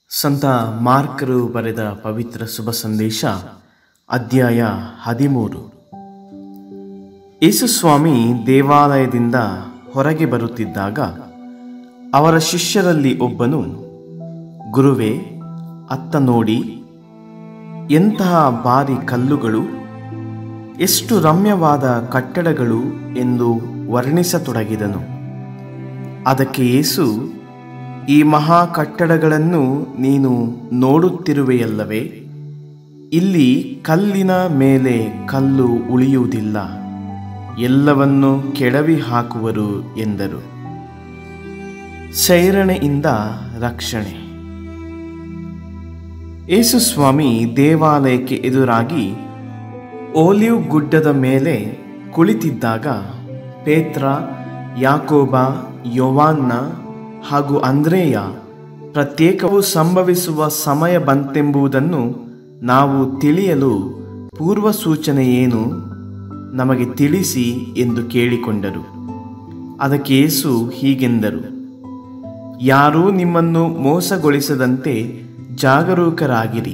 ಸಂತ ಮಾರ್ಕರು ಬರೆದ ಪವಿತ್ರ ಶುಭ ಸಂದೇಶ ಅಧ್ಯಾಯ ಹದಿಮೂರು ಯೇಸುಸ್ವಾಮಿ ದೇವಾಲಯದಿಂದ ಹೊರಗೆ ಬರುತ್ತಿದ್ದಾಗ ಅವರ ಶಿಷ್ಯರಲ್ಲಿ ಒಬ್ಬನು ಗುರುವೇ ಅತ್ತ ನೋಡಿ ಎಂತಹ ಭಾರಿ ಕಲ್ಲುಗಳು ಎಷ್ಟು ರಮ್ಯವಾದ ಕಟ್ಟಡಗಳು ಎಂದು ವರ್ಣಿಸತೊಡಗಿದನು ಅದಕ್ಕೆ ಯೇಸು ಈ ಮಹಾ ಕಟ್ಟಡಗಳನ್ನು ನೀನು ನೋಡುತ್ತಿರುವೆಯಲ್ಲವೇ ಇಲ್ಲಿ ಕಲ್ಲಿನ ಮೇಲೆ ಕಲ್ಲು ಉಳಿಯುವುದಿಲ್ಲ ಎಲ್ಲವನ್ನು ಕೆಡವಿ ಹಾಕುವರು ಎಂದರು ಶೈರಣೆಯಿಂದ ರಕ್ಷಣೆ ಯೇಸುಸ್ವಾಮಿ ದೇವಾಲಯಕ್ಕೆ ಎದುರಾಗಿ ಓಲಿವ್ ಗುಡ್ಡದ ಮೇಲೆ ಕುಳಿತಿದ್ದಾಗ ಪೇತ್ರ ಯಾಕೋಬ ಯೋವಾನ್ನ ಹಾಗೂ ಅಂದ್ರೇಯ ಪ್ರತ್ಯೇಕವು ಸಂಭವಿಸುವ ಸಮಯ ಬಂತೆಂಬುದನ್ನು ನಾವು ತಿಳಿಯಲು ಪೂರ್ವ ಸೂಚನೆ ಏನು ನಮಗೆ ತಿಳಿಸಿ ಎಂದು ಕೇಳಿಕೊಂಡರು ಅದಕ್ಕೆ ಯೇಸು ಹೀಗೆಂದರು ಯಾರೂ ನಿಮ್ಮನ್ನು ಮೋಸಗೊಳಿಸದಂತೆ ಜಾಗರೂಕರಾಗಿರಿ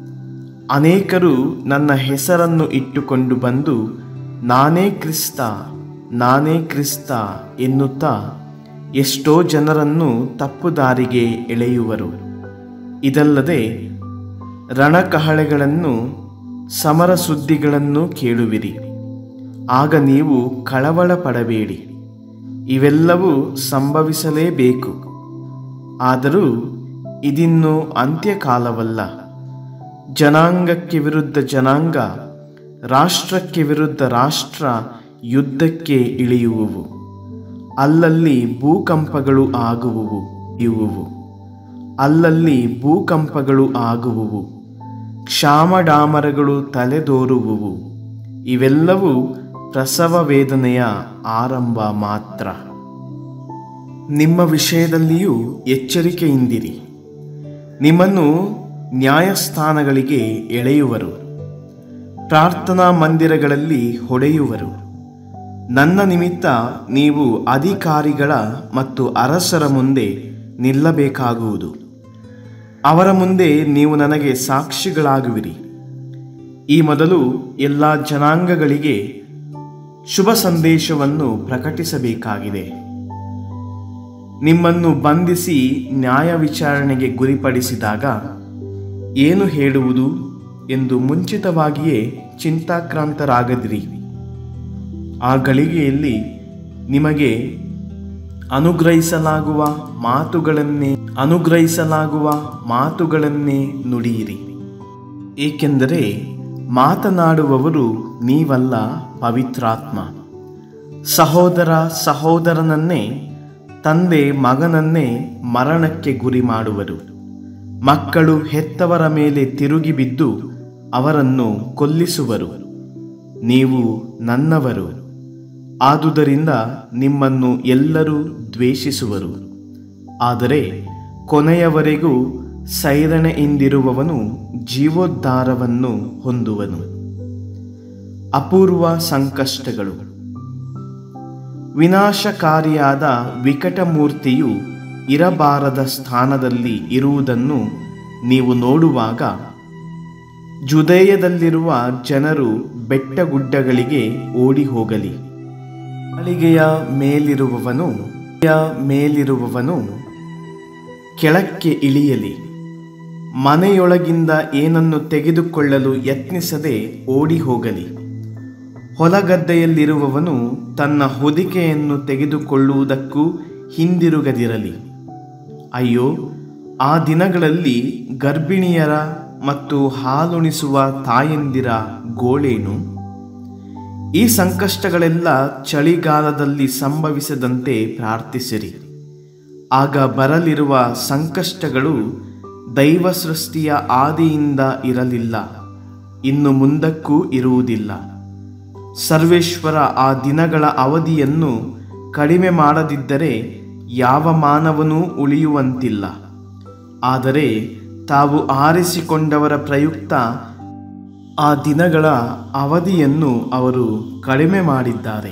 ಅನೇಕರು ನನ್ನ ಹೆಸರನ್ನು ಇಟ್ಟುಕೊಂಡು ಬಂದು ನಾನೇ ಕ್ರಿಸ್ತ ನಾನೇ ಕ್ರಿಸ್ತ ಎನ್ನುತ್ತಾ ಎಷ್ಟೋ ಜನರನ್ನು ತಪ್ಪು ದಾರಿಗೆ ಎಳೆಯುವರು ಇದಲ್ಲದೆ ರಣಕಹಳೆಗಳನ್ನು ಸಮರ ಸುದ್ದಿಗಳನ್ನು ಕೇಳುವಿರಿ ಆಗ ನೀವು ಕಳವಳ ಪಡಬೇಡಿ ಇವೆಲ್ಲವೂ ಸಂಭವಿಸಲೇಬೇಕು ಆದರೂ ಇದಿನ್ನು ಅಂತ್ಯಕಾಲವಲ್ಲ ಜನಾಂಗಕ್ಕೆ ವಿರುದ್ಧ ಜನಾಂಗ ರಾಷ್ಟ್ರಕ್ಕೆ ವಿರುದ್ಧ ರಾಷ್ಟ್ರ ಯುದ್ಧಕ್ಕೆ ಇಳಿಯುವುವು ಅಲ್ಲಲ್ಲಿ ಭೂಕಂಪಗಳು ಆಗುವುವು ಇವುವು ಅಲ್ಲಲ್ಲಿ ಭೂಕಂಪಗಳು ಆಗುವುವು ಕ್ಷಾಮಡಾಮರಗಳು ತಲೆದೋರುವುವು ಇವೆಲ್ಲವೂ ಪ್ರಸವ ವೇದನೆಯ ಆರಂಭ ಮಾತ್ರ ನಿಮ್ಮ ವಿಷಯದಲ್ಲಿಯೂ ಎಚ್ಚರಿಕೆಯಿಂದಿರಿ ನಿಮ್ಮನ್ನು ನ್ಯಾಯಸ್ಥಾನಗಳಿಗೆ ಎಳೆಯುವರು ಪ್ರಾರ್ಥನಾ ಮಂದಿರಗಳಲ್ಲಿ ಹೊಡೆಯುವರು ನನ್ನ ನಿಮಿತ್ತ ನೀವು ಅಧಿಕಾರಿಗಳ ಮತ್ತು ಅರಸರ ಮುಂದೆ ನಿಲ್ಲಬೇಕಾಗುವುದು ಅವರ ಮುಂದೆ ನೀವು ನನಗೆ ಸಾಕ್ಷಿಗಳಾಗುವಿರಿ ಈ ಮೊದಲು ಎಲ್ಲ ಜನಾಂಗಗಳಿಗೆ ಶುಭ ಸಂದೇಶವನ್ನು ಪ್ರಕಟಿಸಬೇಕಾಗಿದೆ ನಿಮ್ಮನ್ನು ಬಂಧಿಸಿ ನ್ಯಾಯ ವಿಚಾರಣೆಗೆ ಗುರಿಪಡಿಸಿದಾಗ ಏನು ಹೇಳುವುದು ಎಂದು ಮುಂಚಿತವಾಗಿಯೇ ಚಿಂತಾಕ್ರಾಂತರಾಗದಿರಿ ಆ ಗಳಿಗೆಯಲ್ಲಿ ನಿಮಗೆ ಅನುಗ್ರಹಿಸಲಾಗುವ ಮಾತುಗಳನ್ನೇ ಅನುಗ್ರಹಿಸಲಾಗುವ ಮಾತುಗಳನ್ನೇ ನುಡಿಯಿರಿ ಏಕೆಂದರೆ ಮಾತನಾಡುವವರು ನೀವಲ್ಲ ಪವಿತ್ರಾತ್ಮ ಸಹೋದರ ಸಹೋದರನನ್ನೇ ತಂದೆ ಮಗನನ್ನೇ ಮರಣಕ್ಕೆ ಗುರಿ ಮಾಡುವರು ಮಕ್ಕಳು ಹೆತ್ತವರ ಮೇಲೆ ತಿರುಗಿ ಬಿದ್ದು ಅವರನ್ನು ಕೊಲ್ಲಿಸುವರು ನೀವು ನನ್ನವರು ಆದುದರಿಂದ ನಿಮ್ಮನ್ನು ಎಲ್ಲರೂ ದ್ವೇಷಿಸುವರು ಆದರೆ ಕೊನೆಯವರೆಗೂ ಸೈರಣೆಯಿಂದಿರುವವನು ಜೀವೋದ್ಧಾರವನ್ನು ಹೊಂದುವನು ಅಪೂರ್ವ ಸಂಕಷ್ಟಗಳು ವಿನಾಶಕಾರಿಯಾದ ವಿಕಟಮೂರ್ತಿಯು ಇರಬಾರದ ಸ್ಥಾನದಲ್ಲಿ ಇರುವುದನ್ನು ನೀವು ನೋಡುವಾಗ ಜುದೇಯದಲ್ಲಿರುವ ಜನರು ಬೆಟ್ಟಗುಡ್ಡಗಳಿಗೆ ಓಡಿ ಹೋಗಲಿ ಮಾಳಿಗೆಯ ಮೇಲಿರುವವನು ಮೇಲಿರುವವನು ಕೆಳಕ್ಕೆ ಇಳಿಯಲಿ ಮನೆಯೊಳಗಿಂದ ಏನನ್ನು ತೆಗೆದುಕೊಳ್ಳಲು ಯತ್ನಿಸದೆ ಓಡಿ ಹೋಗಲಿ ಹೊಲಗದ್ದೆಯಲ್ಲಿರುವವನು ತನ್ನ ಹೊದಿಕೆಯನ್ನು ತೆಗೆದುಕೊಳ್ಳುವುದಕ್ಕೂ ಹಿಂದಿರುಗದಿರಲಿ ಅಯ್ಯೋ ಆ ದಿನಗಳಲ್ಲಿ ಗರ್ಭಿಣಿಯರ ಮತ್ತು ಹಾಲುಣಿಸುವ ತಾಯಂದಿರ ಗೋಳೇನು ಈ ಸಂಕಷ್ಟಗಳೆಲ್ಲ ಚಳಿಗಾಲದಲ್ಲಿ ಸಂಭವಿಸದಂತೆ ಪ್ರಾರ್ಥಿಸಿರಿ ಆಗ ಬರಲಿರುವ ಸಂಕಷ್ಟಗಳು ದೈವ ಸೃಷ್ಟಿಯ ಆದಿಯಿಂದ ಇರಲಿಲ್ಲ ಇನ್ನು ಮುಂದಕ್ಕೂ ಇರುವುದಿಲ್ಲ ಸರ್ವೇಶ್ವರ ಆ ದಿನಗಳ ಅವಧಿಯನ್ನು ಕಡಿಮೆ ಮಾಡದಿದ್ದರೆ ಯಾವ ಮಾನವನೂ ಉಳಿಯುವಂತಿಲ್ಲ ಆದರೆ ತಾವು ಆರಿಸಿಕೊಂಡವರ ಪ್ರಯುಕ್ತ ಆ ದಿನಗಳ ಅವಧಿಯನ್ನು ಅವರು ಕಡಿಮೆ ಮಾಡಿದ್ದಾರೆ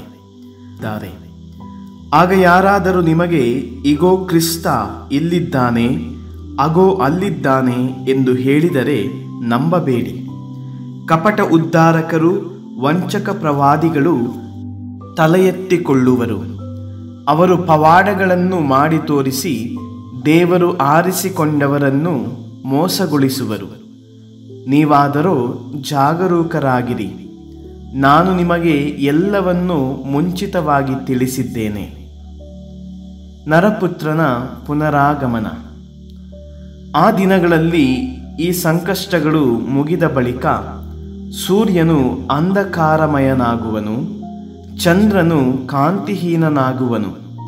ಆಗ ಯಾರಾದರೂ ನಿಮಗೆ ಇಗೋ ಕ್ರಿಸ್ತ ಇಲ್ಲಿದ್ದಾನೆ ಅಗೋ ಅಲ್ಲಿದ್ದಾನೆ ಎಂದು ಹೇಳಿದರೆ ನಂಬಬೇಡಿ ಕಪಟ ಉದ್ಧಾರಕರು ವಂಚಕ ಪ್ರವಾದಿಗಳು ತಲೆ ಎತ್ತಿಕೊಳ್ಳುವರು ಅವರು ಪವಾಡಗಳನ್ನು ಮಾಡಿ ತೋರಿಸಿ ದೇವರು ಆರಿಸಿಕೊಂಡವರನ್ನು ಮೋಸಗೊಳಿಸುವರು ನೀವಾದರೋ ಜಾಗರೂಕರಾಗಿರಿ ನಾನು ನಿಮಗೆ ಎಲ್ಲವನ್ನೂ ಮುಂಚಿತವಾಗಿ ತಿಳಿಸಿದ್ದೇನೆ ನರಪುತ್ರನ ಪುನರಾಗಮನ ಆ ದಿನಗಳಲ್ಲಿ ಈ ಸಂಕಷ್ಟಗಳು ಮುಗಿದ ಬಳಿಕ ಸೂರ್ಯನು ಅಂಧಕಾರಮಯನಾಗುವನು ಚಂದ್ರನು ಕಾಂತಿಹೀನನಾಗುವನು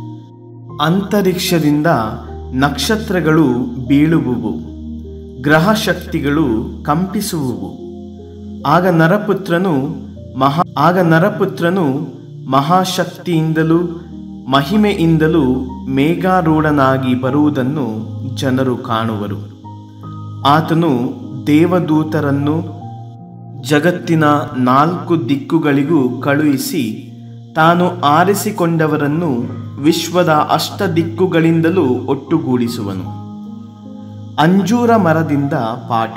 ಅಂತರಿಕ್ಷದಿಂದ ನಕ್ಷತ್ರಗಳು ಬೀಳುವುವು ಗ್ರಹ ಶಕ್ತಿಗಳು ಕಂಪಿಸುವುವು ಆಗ ನರಪುತ್ರನು ಮಹಾ ಆಗ ನರಪುತ್ರನು ಮಹಾಶಕ್ತಿಯಿಂದಲೂ ಮಹಿಮೆಯಿಂದಲೂ ಮೇಘಾರೂಢನಾಗಿ ಬರುವುದನ್ನು ಜನರು ಕಾಣುವರು ಆತನು ದೇವದೂತರನ್ನು ಜಗತ್ತಿನ ನಾಲ್ಕು ದಿಕ್ಕುಗಳಿಗೂ ಕಳುಹಿಸಿ ತಾನು ಆರಿಸಿಕೊಂಡವರನ್ನು ವಿಶ್ವದ ಅಷ್ಟ ದಿಕ್ಕುಗಳಿಂದಲೂ ಒಟ್ಟುಗೂಡಿಸುವನು ಅಂಜೂರ ಮರದಿಂದ ಪಾಠ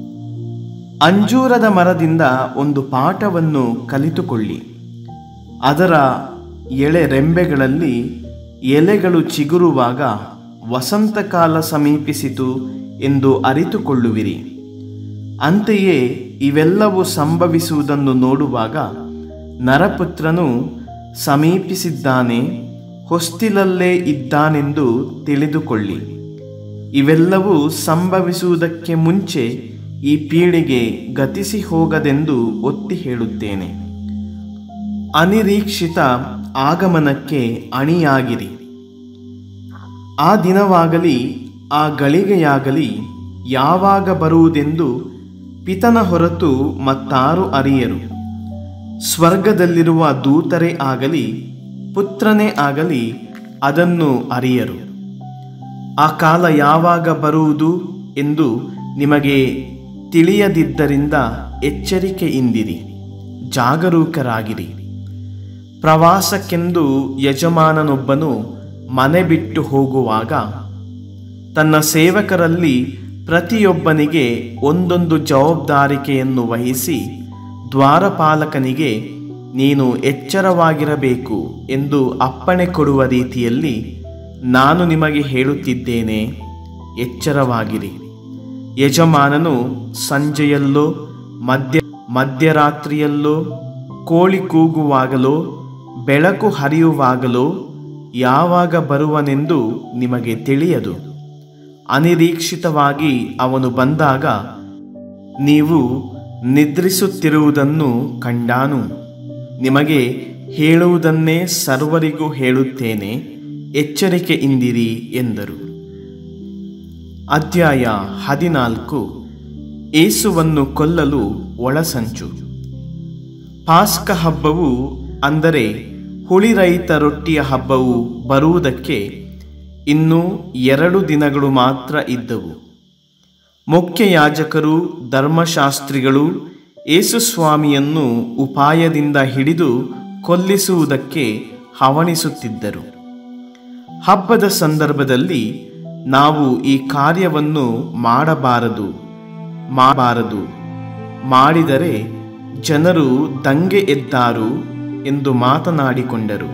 ಅಂಜೂರದ ಮರದಿಂದ ಒಂದು ಪಾಠವನ್ನು ಕಲಿತುಕೊಳ್ಳಿ ಅದರ ಎಳೆ ರೆಂಬೆಗಳಲ್ಲಿ ಎಲೆಗಳು ಚಿಗುರುವಾಗ ವಸಂತಕಾಲ ಸಮೀಪಿಸಿತು ಎಂದು ಅರಿತುಕೊಳ್ಳುವಿರಿ ಅಂತೆಯೇ ಇವೆಲ್ಲವೂ ಸಂಭವಿಸುವುದನ್ನು ನೋಡುವಾಗ ನರಪುತ್ರನು ಸಮೀಪಿಸಿದ್ದಾನೆ ಹೊಸ್ತಿಲಲ್ಲೇ ಇದ್ದಾನೆಂದು ತಿಳಿದುಕೊಳ್ಳಿ ಇವೆಲ್ಲವೂ ಸಂಭವಿಸುವುದಕ್ಕೆ ಮುಂಚೆ ಈ ಪೀಳಿಗೆ ಗತಿಸಿ ಹೋಗದೆಂದು ಒತ್ತಿ ಹೇಳುತ್ತೇನೆ ಅನಿರೀಕ್ಷಿತ ಆಗಮನಕ್ಕೆ ಅಣಿಯಾಗಿರಿ ಆ ದಿನವಾಗಲಿ ಆ ಗಳಿಗೆಯಾಗಲಿ ಯಾವಾಗ ಬರುವುದೆಂದು ಪಿತನ ಹೊರತು ಮತ್ತಾರು ಅರಿಯರು ಸ್ವರ್ಗದಲ್ಲಿರುವ ದೂತರೇ ಆಗಲಿ ಪುತ್ರನೇ ಆಗಲಿ ಅದನ್ನು ಅರಿಯರು ಆ ಕಾಲ ಯಾವಾಗ ಬರುವುದು ಎಂದು ನಿಮಗೆ ತಿಳಿಯದಿದ್ದರಿಂದ ಎಚ್ಚರಿಕೆಯಿಂದಿರಿ ಜಾಗರೂಕರಾಗಿರಿ ಪ್ರವಾಸಕ್ಕೆಂದು ಯಜಮಾನನೊಬ್ಬನು ಮನೆ ಬಿಟ್ಟು ಹೋಗುವಾಗ ತನ್ನ ಸೇವಕರಲ್ಲಿ ಪ್ರತಿಯೊಬ್ಬನಿಗೆ ಒಂದೊಂದು ಜವಾಬ್ದಾರಿಕೆಯನ್ನು ವಹಿಸಿ ದ್ವಾರಪಾಲಕನಿಗೆ ನೀನು ಎಚ್ಚರವಾಗಿರಬೇಕು ಎಂದು ಅಪ್ಪಣೆ ಕೊಡುವ ರೀತಿಯಲ್ಲಿ ನಾನು ನಿಮಗೆ ಹೇಳುತ್ತಿದ್ದೇನೆ ಎಚ್ಚರವಾಗಿರಿ ಯಜಮಾನನು ಸಂಜೆಯಲ್ಲೋ ಮಧ್ಯ ಮಧ್ಯರಾತ್ರಿಯಲ್ಲೋ ಕೋಳಿ ಕೂಗುವಾಗಲೋ ಬೆಳಕು ಹರಿಯುವಾಗಲೋ ಯಾವಾಗ ಬರುವನೆಂದು ನಿಮಗೆ ತಿಳಿಯದು ಅನಿರೀಕ್ಷಿತವಾಗಿ ಅವನು ಬಂದಾಗ ನೀವು ನಿದ್ರಿಸುತ್ತಿರುವುದನ್ನು ಕಂಡಾನು ನಿಮಗೆ ಹೇಳುವುದನ್ನೇ ಸರ್ವರಿಗೂ ಹೇಳುತ್ತೇನೆ ಎಚ್ಚರಿಕೆಯಿಂದಿರಿ ಎಂದರು ಅಧ್ಯಾಯ ಹದಿನಾಲ್ಕು ಏಸುವನ್ನು ಕೊಲ್ಲಲು ಒಳಸಂಚು ಪಾಸ್ಕ ಹಬ್ಬವು ಅಂದರೆ ಹುಳಿರಹಿತ ರೊಟ್ಟಿಯ ಹಬ್ಬವು ಬರುವುದಕ್ಕೆ ಇನ್ನೂ ಎರಡು ದಿನಗಳು ಮಾತ್ರ ಇದ್ದವು ಮುಖ್ಯ ಯಾಜಕರು ಧರ್ಮಶಾಸ್ತ್ರಿಗಳು ಯೇಸುಸ್ವಾಮಿಯನ್ನು ಉಪಾಯದಿಂದ ಹಿಡಿದು ಕೊಲ್ಲಿಸುವುದಕ್ಕೆ ಹವಣಿಸುತ್ತಿದ್ದರು ಹಬ್ಬದ ಸಂದರ್ಭದಲ್ಲಿ ನಾವು ಈ ಕಾರ್ಯವನ್ನು ಮಾಡಬಾರದು ಮಾಡಬಾರದು ಮಾಡಿದರೆ ಜನರು ದಂಗೆ ಎದ್ದಾರು ಎಂದು ಮಾತನಾಡಿಕೊಂಡರು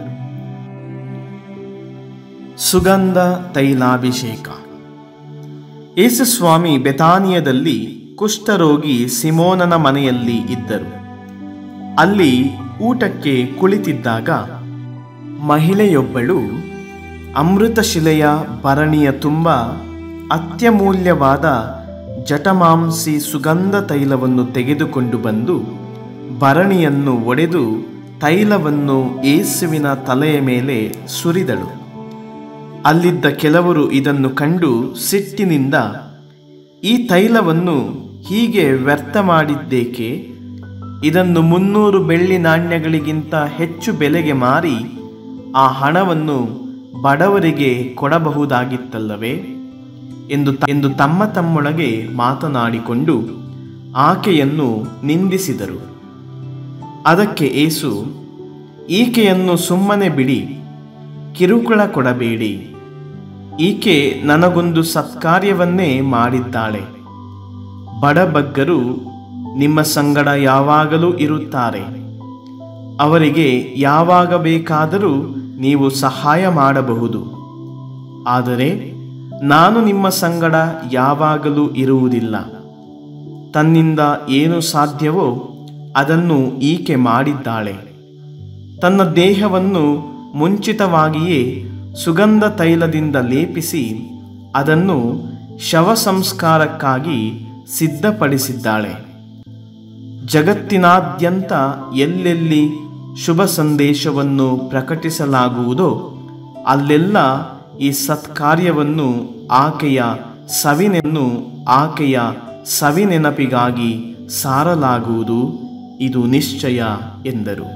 ಸುಗಂಧ ತೈಲಾಭಿಷೇಕ ಯೇಸುಸ್ವಾಮಿ ಬೆತಾನಿಯದಲ್ಲಿ ಕುಷ್ಠರೋಗಿ ಸಿಮೋನನ ಮನೆಯಲ್ಲಿ ಇದ್ದರು ಅಲ್ಲಿ ಊಟಕ್ಕೆ ಕುಳಿತಿದ್ದಾಗ ಮಹಿಳೆಯೊಬ್ಬಳು ಅಮೃತಶಿಲೆಯ ಭರಣಿಯ ತುಂಬ ಅತ್ಯಮೂಲ್ಯವಾದ ಜಟಮಾಂಸಿ ಸುಗಂಧ ತೈಲವನ್ನು ತೆಗೆದುಕೊಂಡು ಬಂದು ಭರಣಿಯನ್ನು ಒಡೆದು ತೈಲವನ್ನು ಏಸುವಿನ ತಲೆಯ ಮೇಲೆ ಸುರಿದಳು ಅಲ್ಲಿದ್ದ ಕೆಲವರು ಇದನ್ನು ಕಂಡು ಸಿಟ್ಟಿನಿಂದ ಈ ತೈಲವನ್ನು ಹೀಗೆ ವ್ಯರ್ಥ ಮಾಡಿದ್ದೇಕೆ ಇದನ್ನು ಮುನ್ನೂರು ಬೆಳ್ಳಿ ನಾಣ್ಯಗಳಿಗಿಂತ ಹೆಚ್ಚು ಬೆಲೆಗೆ ಮಾರಿ ಆ ಹಣವನ್ನು ಬಡವರಿಗೆ ಕೊಡಬಹುದಾಗಿತ್ತಲ್ಲವೇ ಎಂದು ತ- ಎಂದು ತಮ್ಮ ತಮ್ಮೊಳಗೆ ಮಾತನಾಡಿಕೊಂಡು ಆಕೆಯನ್ನು ನಿಂದಿಸಿದರು ಅದಕ್ಕೆ ಏಸು ಈಕೆಯನ್ನು ಸುಮ್ಮನೆ ಬಿಡಿ ಕಿರುಕುಳ ಕೊಡಬೇಡಿ ಈಕೆ ನನಗೊಂದು ಸತ್ಕಾರ್ಯವನ್ನೇ ಮಾಡಿದ್ದಾಳೆ ಬಡಬಗ್ಗರು ನಿಮ್ಮ ಸಂಗಡ ಯಾವಾಗಲೂ ಇರುತ್ತಾರೆ ಅವರಿಗೆ ಯಾವಾಗ ಬೇಕಾದರೂ ನೀವು ಸಹಾಯ ಮಾಡಬಹುದು ಆದರೆ ನಾನು ನಿಮ್ಮ ಸಂಗಡ ಯಾವಾಗಲೂ ಇರುವುದಿಲ್ಲ ತನ್ನಿಂದ ಏನು ಸಾಧ್ಯವೋ ಅದನ್ನು ಈಕೆ ಮಾಡಿದ್ದಾಳೆ ತನ್ನ ದೇಹವನ್ನು ಮುಂಚಿತವಾಗಿಯೇ ಸುಗಂಧ ತೈಲದಿಂದ ಲೇಪಿಸಿ ಅದನ್ನು ಶವ ಸಂಸ್ಕಾರಕ್ಕಾಗಿ ಸಿದ್ಧಪಡಿಸಿದ್ದಾಳೆ ಜಗತ್ತಿನಾದ್ಯಂತ ಎಲ್ಲೆಲ್ಲಿ ಶುಭ ಸಂದೇಶವನ್ನು ಪ್ರಕಟಿಸಲಾಗುವುದೋ ಅಲ್ಲೆಲ್ಲ ಈ ಸತ್ಕಾರ್ಯವನ್ನು ಆಕೆಯ ಸವಿನೆನ್ನು ಆಕೆಯ ಸವಿನೆನಪಿಗಾಗಿ ಸಾರಲಾಗುವುದು ಇದು ನಿಶ್ಚಯ ಎಂದರು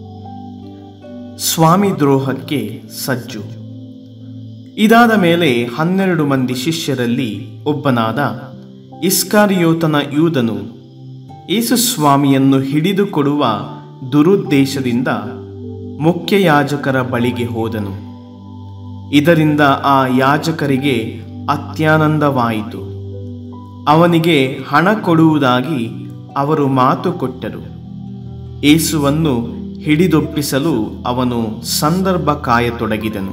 ಸ್ವಾಮಿ ದ್ರೋಹಕ್ಕೆ ಸಜ್ಜು ಇದಾದ ಮೇಲೆ ಹನ್ನೆರಡು ಮಂದಿ ಶಿಷ್ಯರಲ್ಲಿ ಒಬ್ಬನಾದ ಇಸ್ಕಾರಿಯೋತನ ಯೂದನು ಯೇಸುಸ್ವಾಮಿಯನ್ನು ಹಿಡಿದುಕೊಡುವ ದುರುದ್ದೇಶದಿಂದ ಮುಖ್ಯ ಯಾಜಕರ ಬಳಿಗೆ ಹೋದನು ಇದರಿಂದ ಆ ಯಾಜಕರಿಗೆ ಅತ್ಯಾನಂದವಾಯಿತು ಅವನಿಗೆ ಹಣ ಕೊಡುವುದಾಗಿ ಅವರು ಮಾತು ಕೊಟ್ಟರು ಏಸುವನ್ನು ಹಿಡಿದೊಪ್ಪಿಸಲು ಅವನು ಸಂದರ್ಭ ಕಾಯತೊಡಗಿದನು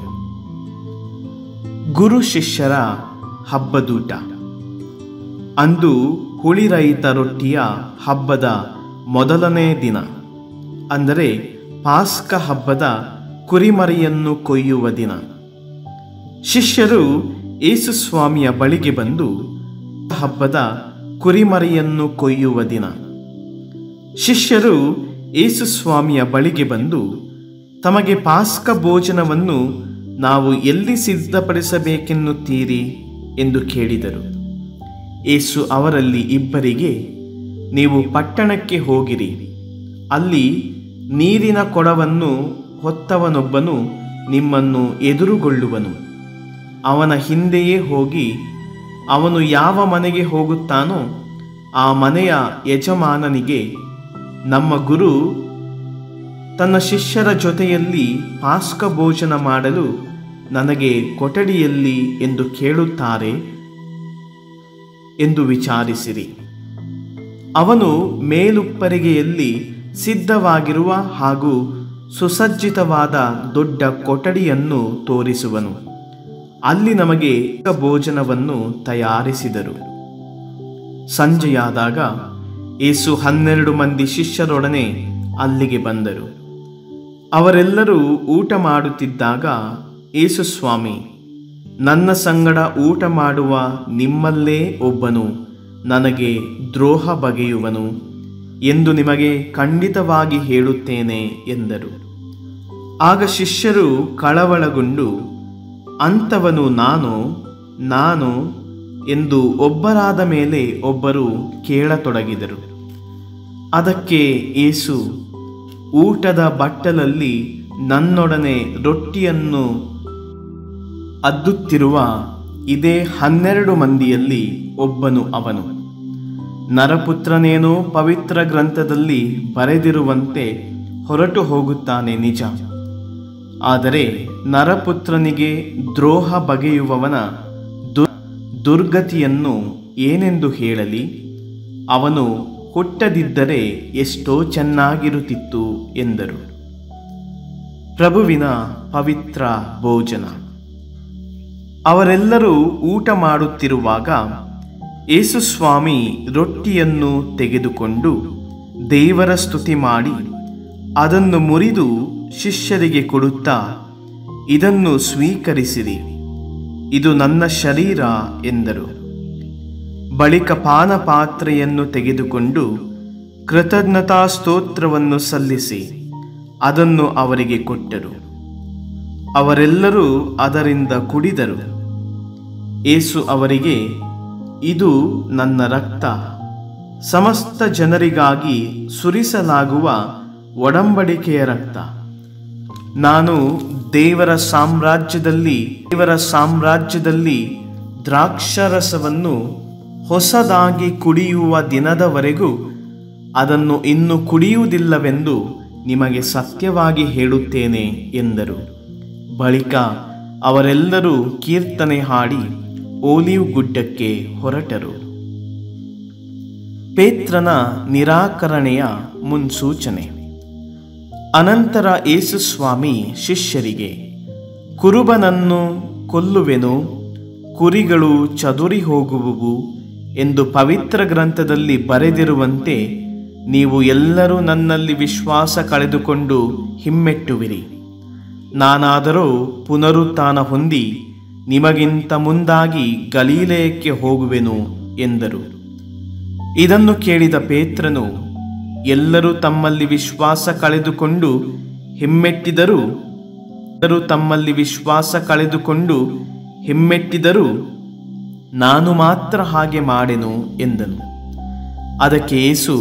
ಗುರು ಶಿಷ್ಯರ ಹಬ್ಬದೂಟ ಅಂದು ಹುಳಿರಹಿತ ರೊಟ್ಟಿಯ ಹಬ್ಬದ ಮೊದಲನೇ ದಿನ ಅಂದರೆ ಪಾಸ್ಕ ಹಬ್ಬದ ಕುರಿಮರಿಯನ್ನು ಕೊಯ್ಯುವ ದಿನ ಶಿಷ್ಯರು ಯೇಸುಸ್ವಾಮಿಯ ಬಳಿಗೆ ಬಂದು ಹಬ್ಬದ ಕುರಿಮರಿಯನ್ನು ಕೊಯ್ಯುವ ದಿನ ಶಿಷ್ಯರು ಯೇಸುಸ್ವಾಮಿಯ ಬಳಿಗೆ ಬಂದು ತಮಗೆ ಪಾಸ್ಕ ಭೋಜನವನ್ನು ನಾವು ಎಲ್ಲಿ ಸಿದ್ಧಪಡಿಸಬೇಕೆನ್ನುತ್ತೀರಿ ಎಂದು ಕೇಳಿದರು ಏಸು ಅವರಲ್ಲಿ ಇಬ್ಬರಿಗೆ ನೀವು ಪಟ್ಟಣಕ್ಕೆ ಹೋಗಿರಿ ಅಲ್ಲಿ ನೀರಿನ ಕೊಡವನ್ನು ಹೊತ್ತವನೊಬ್ಬನು ನಿಮ್ಮನ್ನು ಎದುರುಗೊಳ್ಳುವನು ಅವನ ಹಿಂದೆಯೇ ಹೋಗಿ ಅವನು ಯಾವ ಮನೆಗೆ ಹೋಗುತ್ತಾನೋ ಆ ಮನೆಯ ಯಜಮಾನನಿಗೆ ನಮ್ಮ ಗುರು ತನ್ನ ಶಿಷ್ಯರ ಜೊತೆಯಲ್ಲಿ ಪಾಸ್ಕ ಭೋಜನ ಮಾಡಲು ನನಗೆ ಕೊಠಡಿಯಲ್ಲಿ ಎಂದು ಕೇಳುತ್ತಾರೆ ಎಂದು ವಿಚಾರಿಸಿರಿ ಅವನು ಮೇಲುಪ್ಪರಿಗೆಯಲ್ಲಿ ಸಿದ್ಧವಾಗಿರುವ ಹಾಗೂ ಸುಸಜ್ಜಿತವಾದ ದೊಡ್ಡ ಕೊಠಡಿಯನ್ನು ತೋರಿಸುವನು ಅಲ್ಲಿ ನಮಗೆ ಭೋಜನವನ್ನು ತಯಾರಿಸಿದರು ಸಂಜೆಯಾದಾಗ ಏಸು ಹನ್ನೆರಡು ಮಂದಿ ಶಿಷ್ಯರೊಡನೆ ಅಲ್ಲಿಗೆ ಬಂದರು ಅವರೆಲ್ಲರೂ ಊಟ ಮಾಡುತ್ತಿದ್ದಾಗ ಏಸು ಸ್ವಾಮಿ ನನ್ನ ಸಂಗಡ ಊಟ ಮಾಡುವ ನಿಮ್ಮಲ್ಲೇ ಒಬ್ಬನು ನನಗೆ ದ್ರೋಹ ಬಗೆಯುವನು ಎಂದು ನಿಮಗೆ ಖಂಡಿತವಾಗಿ ಹೇಳುತ್ತೇನೆ ಎಂದರು ಆಗ ಶಿಷ್ಯರು ಕಳವಳಗೊಂಡು ಅಂಥವನು ನಾನು ನಾನು ಎಂದು ಒಬ್ಬರಾದ ಮೇಲೆ ಒಬ್ಬರು ಕೇಳತೊಡಗಿದರು ಅದಕ್ಕೆ ಏಸು ಊಟದ ಬಟ್ಟಲಲ್ಲಿ ನನ್ನೊಡನೆ ರೊಟ್ಟಿಯನ್ನು ಅದ್ದುತ್ತಿರುವ ಇದೇ ಹನ್ನೆರಡು ಮಂದಿಯಲ್ಲಿ ಒಬ್ಬನು ಅವನು ನರಪುತ್ರನೇನೋ ಪವಿತ್ರ ಗ್ರಂಥದಲ್ಲಿ ಬರೆದಿರುವಂತೆ ಹೊರಟು ಹೋಗುತ್ತಾನೆ ನಿಜ ಆದರೆ ನರಪುತ್ರನಿಗೆ ದ್ರೋಹ ಬಗೆಯುವವನ ದುರ್ ದುರ್ಗತಿಯನ್ನು ಏನೆಂದು ಹೇಳಲಿ ಅವನು ಹುಟ್ಟದಿದ್ದರೆ ಎಷ್ಟೋ ಚೆನ್ನಾಗಿರುತ್ತಿತ್ತು ಎಂದರು ಪ್ರಭುವಿನ ಪವಿತ್ರ ಭೋಜನ ಅವರೆಲ್ಲರೂ ಊಟ ಮಾಡುತ್ತಿರುವಾಗ ಯೇಸುಸ್ವಾಮಿ ರೊಟ್ಟಿಯನ್ನು ತೆಗೆದುಕೊಂಡು ದೇವರ ಸ್ತುತಿ ಮಾಡಿ ಅದನ್ನು ಮುರಿದು ಶಿಷ್ಯರಿಗೆ ಕೊಡುತ್ತಾ ಇದನ್ನು ಸ್ವೀಕರಿಸಿರಿ ಇದು ನನ್ನ ಶರೀರ ಎಂದರು ಬಳಿಕ ಪಾನಪಾತ್ರೆಯನ್ನು ತೆಗೆದುಕೊಂಡು ಕೃತಜ್ಞತಾ ಸ್ತೋತ್ರವನ್ನು ಸಲ್ಲಿಸಿ ಅದನ್ನು ಅವರಿಗೆ ಕೊಟ್ಟರು ಅವರೆಲ್ಲರೂ ಅದರಿಂದ ಕುಡಿದರು ಏಸು ಅವರಿಗೆ ಇದು ನನ್ನ ರಕ್ತ ಸಮಸ್ತ ಜನರಿಗಾಗಿ ಸುರಿಸಲಾಗುವ ಒಡಂಬಡಿಕೆಯ ರಕ್ತ ನಾನು ದೇವರ ಸಾಮ್ರಾಜ್ಯದಲ್ಲಿ ದೇವರ ಸಾಮ್ರಾಜ್ಯದಲ್ಲಿ ದ್ರಾಕ್ಷರಸವನ್ನು ಹೊಸದಾಗಿ ಕುಡಿಯುವ ದಿನದವರೆಗೂ ಅದನ್ನು ಇನ್ನು ಕುಡಿಯುವುದಿಲ್ಲವೆಂದು ನಿಮಗೆ ಸತ್ಯವಾಗಿ ಹೇಳುತ್ತೇನೆ ಎಂದರು ಬಳಿಕ ಅವರೆಲ್ಲರೂ ಕೀರ್ತನೆ ಹಾಡಿ ಓಲಿವ್ ಗುಡ್ಡಕ್ಕೆ ಹೊರಟರು ಪೇತ್ರನ ನಿರಾಕರಣೆಯ ಮುನ್ಸೂಚನೆ ಅನಂತರ ಯೇಸುಸ್ವಾಮಿ ಶಿಷ್ಯರಿಗೆ ಕುರುಬನನ್ನು ಕೊಲ್ಲುವೆನು ಕುರಿಗಳು ಚದುರಿ ಹೋಗುವುವು ಎಂದು ಪವಿತ್ರ ಗ್ರಂಥದಲ್ಲಿ ಬರೆದಿರುವಂತೆ ನೀವು ಎಲ್ಲರೂ ನನ್ನಲ್ಲಿ ವಿಶ್ವಾಸ ಕಳೆದುಕೊಂಡು ಹಿಮ್ಮೆಟ್ಟುವಿರಿ ನಾನಾದರೋ ಪುನರುತ್ಥಾನ ಹೊಂದಿ ನಿಮಗಿಂತ ಮುಂದಾಗಿ ಗಲೀಲೆಯಕ್ಕೆ ಹೋಗುವೆನು ಎಂದರು ಇದನ್ನು ಕೇಳಿದ ಪೇತ್ರನು ಎಲ್ಲರೂ ತಮ್ಮಲ್ಲಿ ವಿಶ್ವಾಸ ಕಳೆದುಕೊಂಡು ಹಿಮ್ಮೆಟ್ಟಿದರೂ ಎಲ್ಲರೂ ತಮ್ಮಲ್ಲಿ ವಿಶ್ವಾಸ ಕಳೆದುಕೊಂಡು ಹಿಮ್ಮೆಟ್ಟಿದರೂ ನಾನು ಮಾತ್ರ ಹಾಗೆ ಮಾಡೆನು ಎಂದನು ಅದಕ್ಕೆ ಏಸು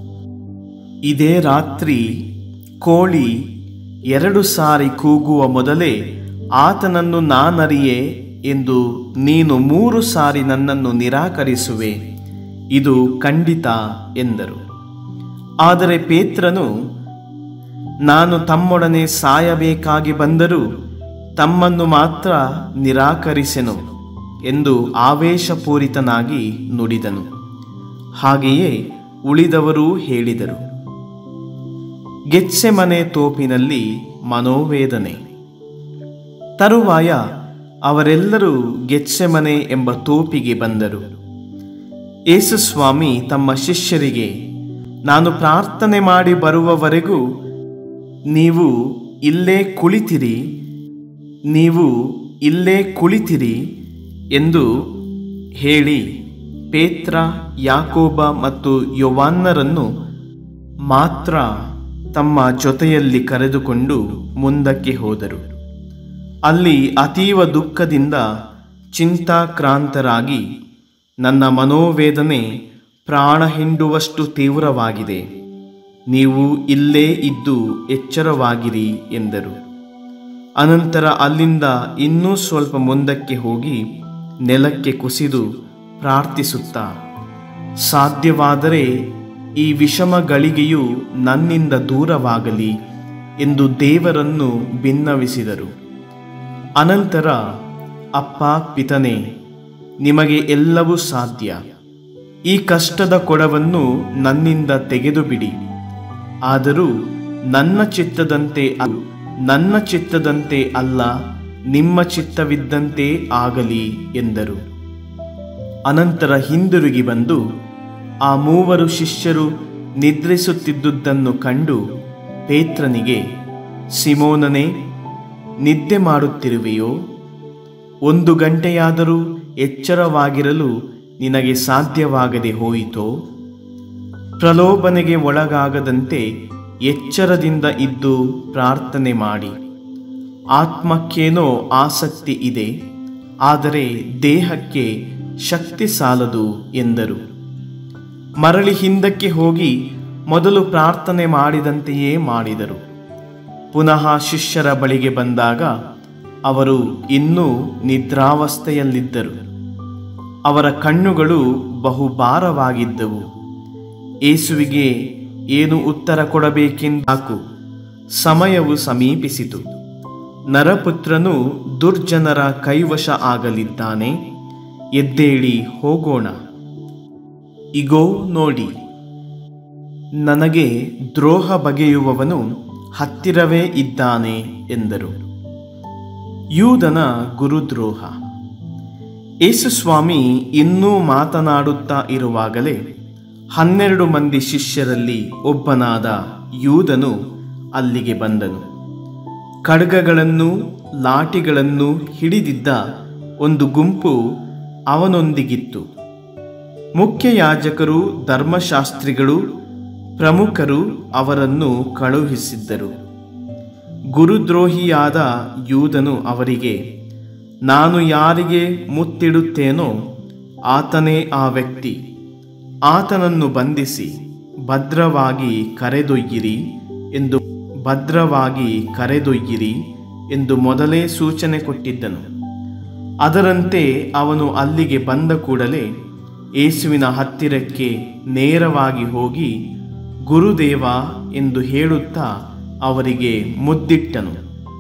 ಇದೇ ರಾತ್ರಿ ಕೋಳಿ ಎರಡು ಸಾರಿ ಕೂಗುವ ಮೊದಲೇ ಆತನನ್ನು ನಾನರಿಯೆ ಎಂದು ನೀನು ಮೂರು ಸಾರಿ ನನ್ನನ್ನು ನಿರಾಕರಿಸುವೆ ಇದು ಖಂಡಿತ ಎಂದರು ಆದರೆ ಪೇತ್ರನು ನಾನು ತಮ್ಮೊಡನೆ ಸಾಯಬೇಕಾಗಿ ಬಂದರೂ ತಮ್ಮನ್ನು ಮಾತ್ರ ನಿರಾಕರಿಸೆನು ಎಂದು ಆವೇಶಪೂರಿತನಾಗಿ ನುಡಿದನು ಹಾಗೆಯೇ ಉಳಿದವರೂ ಹೇಳಿದರು ಗೆತ್ಸೆಮನೆ ತೋಪಿನಲ್ಲಿ ಮನೋವೇದನೆ ತರುವಾಯ ಅವರೆಲ್ಲರೂ ಗೆತ್ಸೆಮನೆ ಎಂಬ ತೋಪಿಗೆ ಬಂದರು ಯೇಸುಸ್ವಾಮಿ ತಮ್ಮ ಶಿಷ್ಯರಿಗೆ ನಾನು ಪ್ರಾರ್ಥನೆ ಮಾಡಿ ಬರುವವರೆಗೂ ನೀವು ಇಲ್ಲೇ ಕುಳಿತಿರಿ ನೀವು ಇಲ್ಲೇ ಕುಳಿತಿರಿ ಎಂದು ಹೇಳಿ ಪೇತ್ರ ಯಾಕೋಬ ಮತ್ತು ಯೊವಾನ್ನರನ್ನು ಮಾತ್ರ ತಮ್ಮ ಜೊತೆಯಲ್ಲಿ ಕರೆದುಕೊಂಡು ಮುಂದಕ್ಕೆ ಹೋದರು ಅಲ್ಲಿ ಅತೀವ ದುಃಖದಿಂದ ಚಿಂತಾಕ್ರಾಂತರಾಗಿ ನನ್ನ ಮನೋವೇದನೆ ಪ್ರಾಣ ಹಿಂಡುವಷ್ಟು ತೀವ್ರವಾಗಿದೆ ನೀವು ಇಲ್ಲೇ ಇದ್ದು ಎಚ್ಚರವಾಗಿರಿ ಎಂದರು ಅನಂತರ ಅಲ್ಲಿಂದ ಇನ್ನೂ ಸ್ವಲ್ಪ ಮುಂದಕ್ಕೆ ಹೋಗಿ ನೆಲಕ್ಕೆ ಕುಸಿದು ಪ್ರಾರ್ಥಿಸುತ್ತಾ ಸಾಧ್ಯವಾದರೆ ಈ ವಿಷಮ ಗಳಿಗೆಯು ನನ್ನಿಂದ ದೂರವಾಗಲಿ ಎಂದು ದೇವರನ್ನು ಭಿನ್ನವಿಸಿದರು ಅನಂತರ ಅಪ್ಪ ಪಿತನೆ ನಿಮಗೆ ಎಲ್ಲವೂ ಸಾಧ್ಯ ಈ ಕಷ್ಟದ ಕೊಡವನ್ನು ನನ್ನಿಂದ ತೆಗೆದು ಬಿಡಿ ಆದರೂ ನನ್ನ ಚಿತ್ತದಂತೆ ಅಲ್ಲ ನನ್ನ ಚಿತ್ತದಂತೆ ಅಲ್ಲ ನಿಮ್ಮ ಚಿತ್ತವಿದ್ದಂತೆ ಆಗಲಿ ಎಂದರು ಅನಂತರ ಹಿಂದಿರುಗಿ ಬಂದು ಆ ಮೂವರು ಶಿಷ್ಯರು ನಿದ್ರಿಸುತ್ತಿದ್ದುದನ್ನು ಕಂಡು ಪೇತ್ರನಿಗೆ ಸಿಮೋನನೇ ನಿದ್ದೆ ಮಾಡುತ್ತಿರುವೆಯೋ ಒಂದು ಗಂಟೆಯಾದರೂ ಎಚ್ಚರವಾಗಿರಲು ನಿನಗೆ ಸಾಧ್ಯವಾಗದೆ ಹೋಯಿತೋ ಪ್ರಲೋಭನೆಗೆ ಒಳಗಾಗದಂತೆ ಎಚ್ಚರದಿಂದ ಇದ್ದು ಪ್ರಾರ್ಥನೆ ಮಾಡಿ ಆತ್ಮಕ್ಕೇನೋ ಆಸಕ್ತಿ ಇದೆ ಆದರೆ ದೇಹಕ್ಕೆ ಶಕ್ತಿ ಸಾಲದು ಎಂದರು ಮರಳಿ ಹಿಂದಕ್ಕೆ ಹೋಗಿ ಮೊದಲು ಪ್ರಾರ್ಥನೆ ಮಾಡಿದಂತೆಯೇ ಮಾಡಿದರು ಪುನಃ ಶಿಷ್ಯರ ಬಳಿಗೆ ಬಂದಾಗ ಅವರು ಇನ್ನೂ ನಿದ್ರಾವಸ್ಥೆಯಲ್ಲಿದ್ದರು ಅವರ ಕಣ್ಣುಗಳು ಬಹುಭಾರವಾಗಿದ್ದವು ಏಸುವಿಗೆ ಏನು ಉತ್ತರ ಕೊಡಬೇಕೆಂದಾಕು ಸಮಯವು ಸಮೀಪಿಸಿತು ನರಪುತ್ರನು ದುರ್ಜನರ ಕೈವಶ ಆಗಲಿದ್ದಾನೆ ಎದ್ದೇಳಿ ಹೋಗೋಣ ಇಗೋ ನೋಡಿ ನನಗೆ ದ್ರೋಹ ಬಗೆಯುವವನು ಹತ್ತಿರವೇ ಇದ್ದಾನೆ ಎಂದರು ಯೂದನ ಗುರುದ್ರೋಹ ಯೇಸುಸ್ವಾಮಿ ಇನ್ನೂ ಮಾತನಾಡುತ್ತಾ ಇರುವಾಗಲೇ ಹನ್ನೆರಡು ಮಂದಿ ಶಿಷ್ಯರಲ್ಲಿ ಒಬ್ಬನಾದ ಯೂದನು ಅಲ್ಲಿಗೆ ಬಂದನು ಖಡ್ಗಗಳನ್ನು ಲಾಠಿಗಳನ್ನು ಹಿಡಿದಿದ್ದ ಒಂದು ಗುಂಪು ಅವನೊಂದಿಗಿತ್ತು ಮುಖ್ಯ ಯಾಜಕರು ಧರ್ಮಶಾಸ್ತ್ರಿಗಳು ಪ್ರಮುಖರು ಅವರನ್ನು ಕಳುಹಿಸಿದ್ದರು ಗುರುದ್ರೋಹಿಯಾದ ಯೂದನು ಅವರಿಗೆ ನಾನು ಯಾರಿಗೆ ಮುತ್ತಿಡುತ್ತೇನೋ ಆತನೇ ಆ ವ್ಯಕ್ತಿ ಆತನನ್ನು ಬಂಧಿಸಿ ಭದ್ರವಾಗಿ ಕರೆದೊಯ್ಯಿರಿ ಎಂದು ಭದ್ರವಾಗಿ ಕರೆದೊಯ್ಯಿರಿ ಎಂದು ಮೊದಲೇ ಸೂಚನೆ ಕೊಟ್ಟಿದ್ದನು ಅದರಂತೆ ಅವನು ಅಲ್ಲಿಗೆ ಬಂದ ಕೂಡಲೇ ಯೇಸುವಿನ ಹತ್ತಿರಕ್ಕೆ ನೇರವಾಗಿ ಹೋಗಿ ಗುರುದೇವ ಎಂದು ಹೇಳುತ್ತಾ ಅವರಿಗೆ ಮುದ್ದಿಟ್ಟನು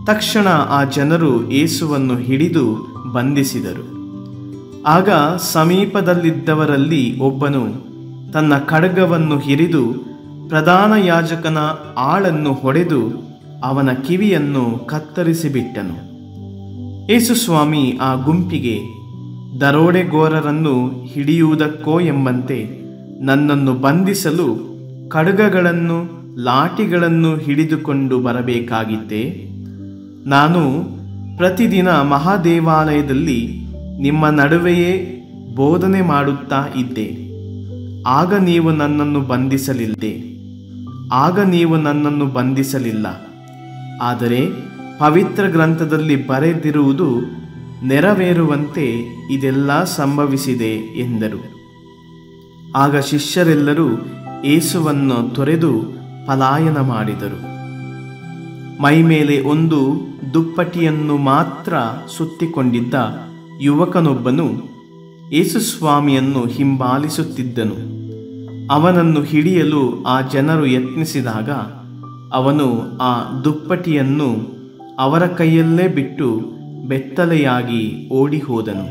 ತಕ್ಷಣ ಆ ಜನರು ಯೇಸುವನ್ನು ಹಿಡಿದು ಬಂಧಿಸಿದರು ಆಗ ಸಮೀಪದಲ್ಲಿದ್ದವರಲ್ಲಿ ಒಬ್ಬನು ತನ್ನ ಖಡ್ಗವನ್ನು ಹಿರಿದು ಪ್ರಧಾನ ಯಾಜಕನ ಆಳನ್ನು ಹೊಡೆದು ಅವನ ಕಿವಿಯನ್ನು ಕತ್ತರಿಸಿಬಿಟ್ಟನು ಯೇಸುಸ್ವಾಮಿ ಆ ಗುಂಪಿಗೆ ದರೋಡೆಗೋರರನ್ನು ಹಿಡಿಯುವುದಕ್ಕೋ ಎಂಬಂತೆ ನನ್ನನ್ನು ಬಂಧಿಸಲು ಖಡ್ಗಗಳನ್ನು ಲಾಠಿಗಳನ್ನು ಹಿಡಿದುಕೊಂಡು ಬರಬೇಕಾಗಿತ್ತೇ ನಾನು ಪ್ರತಿದಿನ ಮಹಾದೇವಾಲಯದಲ್ಲಿ ನಿಮ್ಮ ನಡುವೆಯೇ ಬೋಧನೆ ಮಾಡುತ್ತಾ ಇದ್ದೆ ಆಗ ನೀವು ನನ್ನನ್ನು ಬಂಧಿಸಲಿಲ್ಲದೆ ಆಗ ನೀವು ನನ್ನನ್ನು ಬಂಧಿಸಲಿಲ್ಲ ಆದರೆ ಪವಿತ್ರ ಗ್ರಂಥದಲ್ಲಿ ಬರೆದಿರುವುದು ನೆರವೇರುವಂತೆ ಇದೆಲ್ಲ ಸಂಭವಿಸಿದೆ ಎಂದರು ಆಗ ಶಿಷ್ಯರೆಲ್ಲರೂ ಏಸುವನ್ನು ತೊರೆದು ಪಲಾಯನ ಮಾಡಿದರು ಮೈಮೇಲೆ ಒಂದು ದುಪ್ಪಟಿಯನ್ನು ಮಾತ್ರ ಸುತ್ತಿಕೊಂಡಿದ್ದ ಯುವಕನೊಬ್ಬನು ಯೇಸುಸ್ವಾಮಿಯನ್ನು ಹಿಂಬಾಲಿಸುತ್ತಿದ್ದನು ಅವನನ್ನು ಹಿಡಿಯಲು ಆ ಜನರು ಯತ್ನಿಸಿದಾಗ ಅವನು ಆ ದುಪ್ಪಟಿಯನ್ನು ಅವರ ಕೈಯಲ್ಲೇ ಬಿಟ್ಟು ಬೆತ್ತಲೆಯಾಗಿ ಓಡಿ ಹೋದನು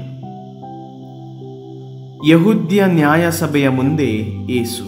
ಯಹುದ್ಯ ನ್ಯಾಯಸಭೆಯ ಮುಂದೆ ಏಸು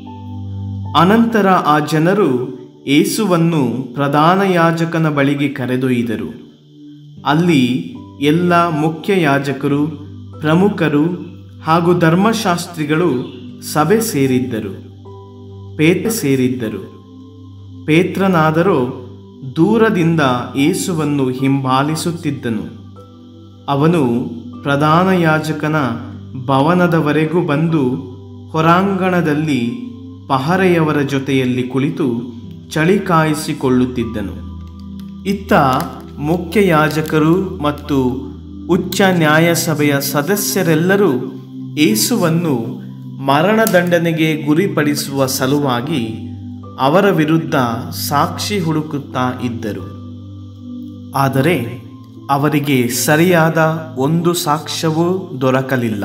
ಅನಂತರ ಆ ಜನರು ಏಸುವನ್ನು ಪ್ರಧಾನ ಯಾಜಕನ ಬಳಿಗೆ ಕರೆದೊಯ್ದರು ಅಲ್ಲಿ ಎಲ್ಲ ಮುಖ್ಯ ಯಾಜಕರು ಪ್ರಮುಖರು ಹಾಗೂ ಧರ್ಮಶಾಸ್ತ್ರಿಗಳು ಸಭೆ ಸೇರಿದ್ದರು ಪೇತ್ರ ಸೇರಿದ್ದರು ಪೇತ್ರನಾದರೋ ದೂರದಿಂದ ಏಸುವನ್ನು ಹಿಂಬಾಲಿಸುತ್ತಿದ್ದನು ಅವನು ಪ್ರಧಾನ ಯಾಜಕನ ಭವನದವರೆಗೂ ಬಂದು ಹೊರಾಂಗಣದಲ್ಲಿ ಪಹರೆಯವರ ಜೊತೆಯಲ್ಲಿ ಕುಳಿತು ಚಳಿ ಕಾಯಿಸಿಕೊಳ್ಳುತ್ತಿದ್ದನು ಇತ್ತ ಮುಖ್ಯ ಯಾಜಕರು ಮತ್ತು ಉಚ್ಚ ನ್ಯಾಯಸಭೆಯ ಸದಸ್ಯರೆಲ್ಲರೂ ಏಸುವನ್ನು ಮರಣದಂಡನೆಗೆ ಗುರಿಪಡಿಸುವ ಸಲುವಾಗಿ ಅವರ ವಿರುದ್ಧ ಸಾಕ್ಷಿ ಹುಡುಕುತ್ತಾ ಇದ್ದರು ಆದರೆ ಅವರಿಗೆ ಸರಿಯಾದ ಒಂದು ಸಾಕ್ಷ್ಯವೂ ದೊರಕಲಿಲ್ಲ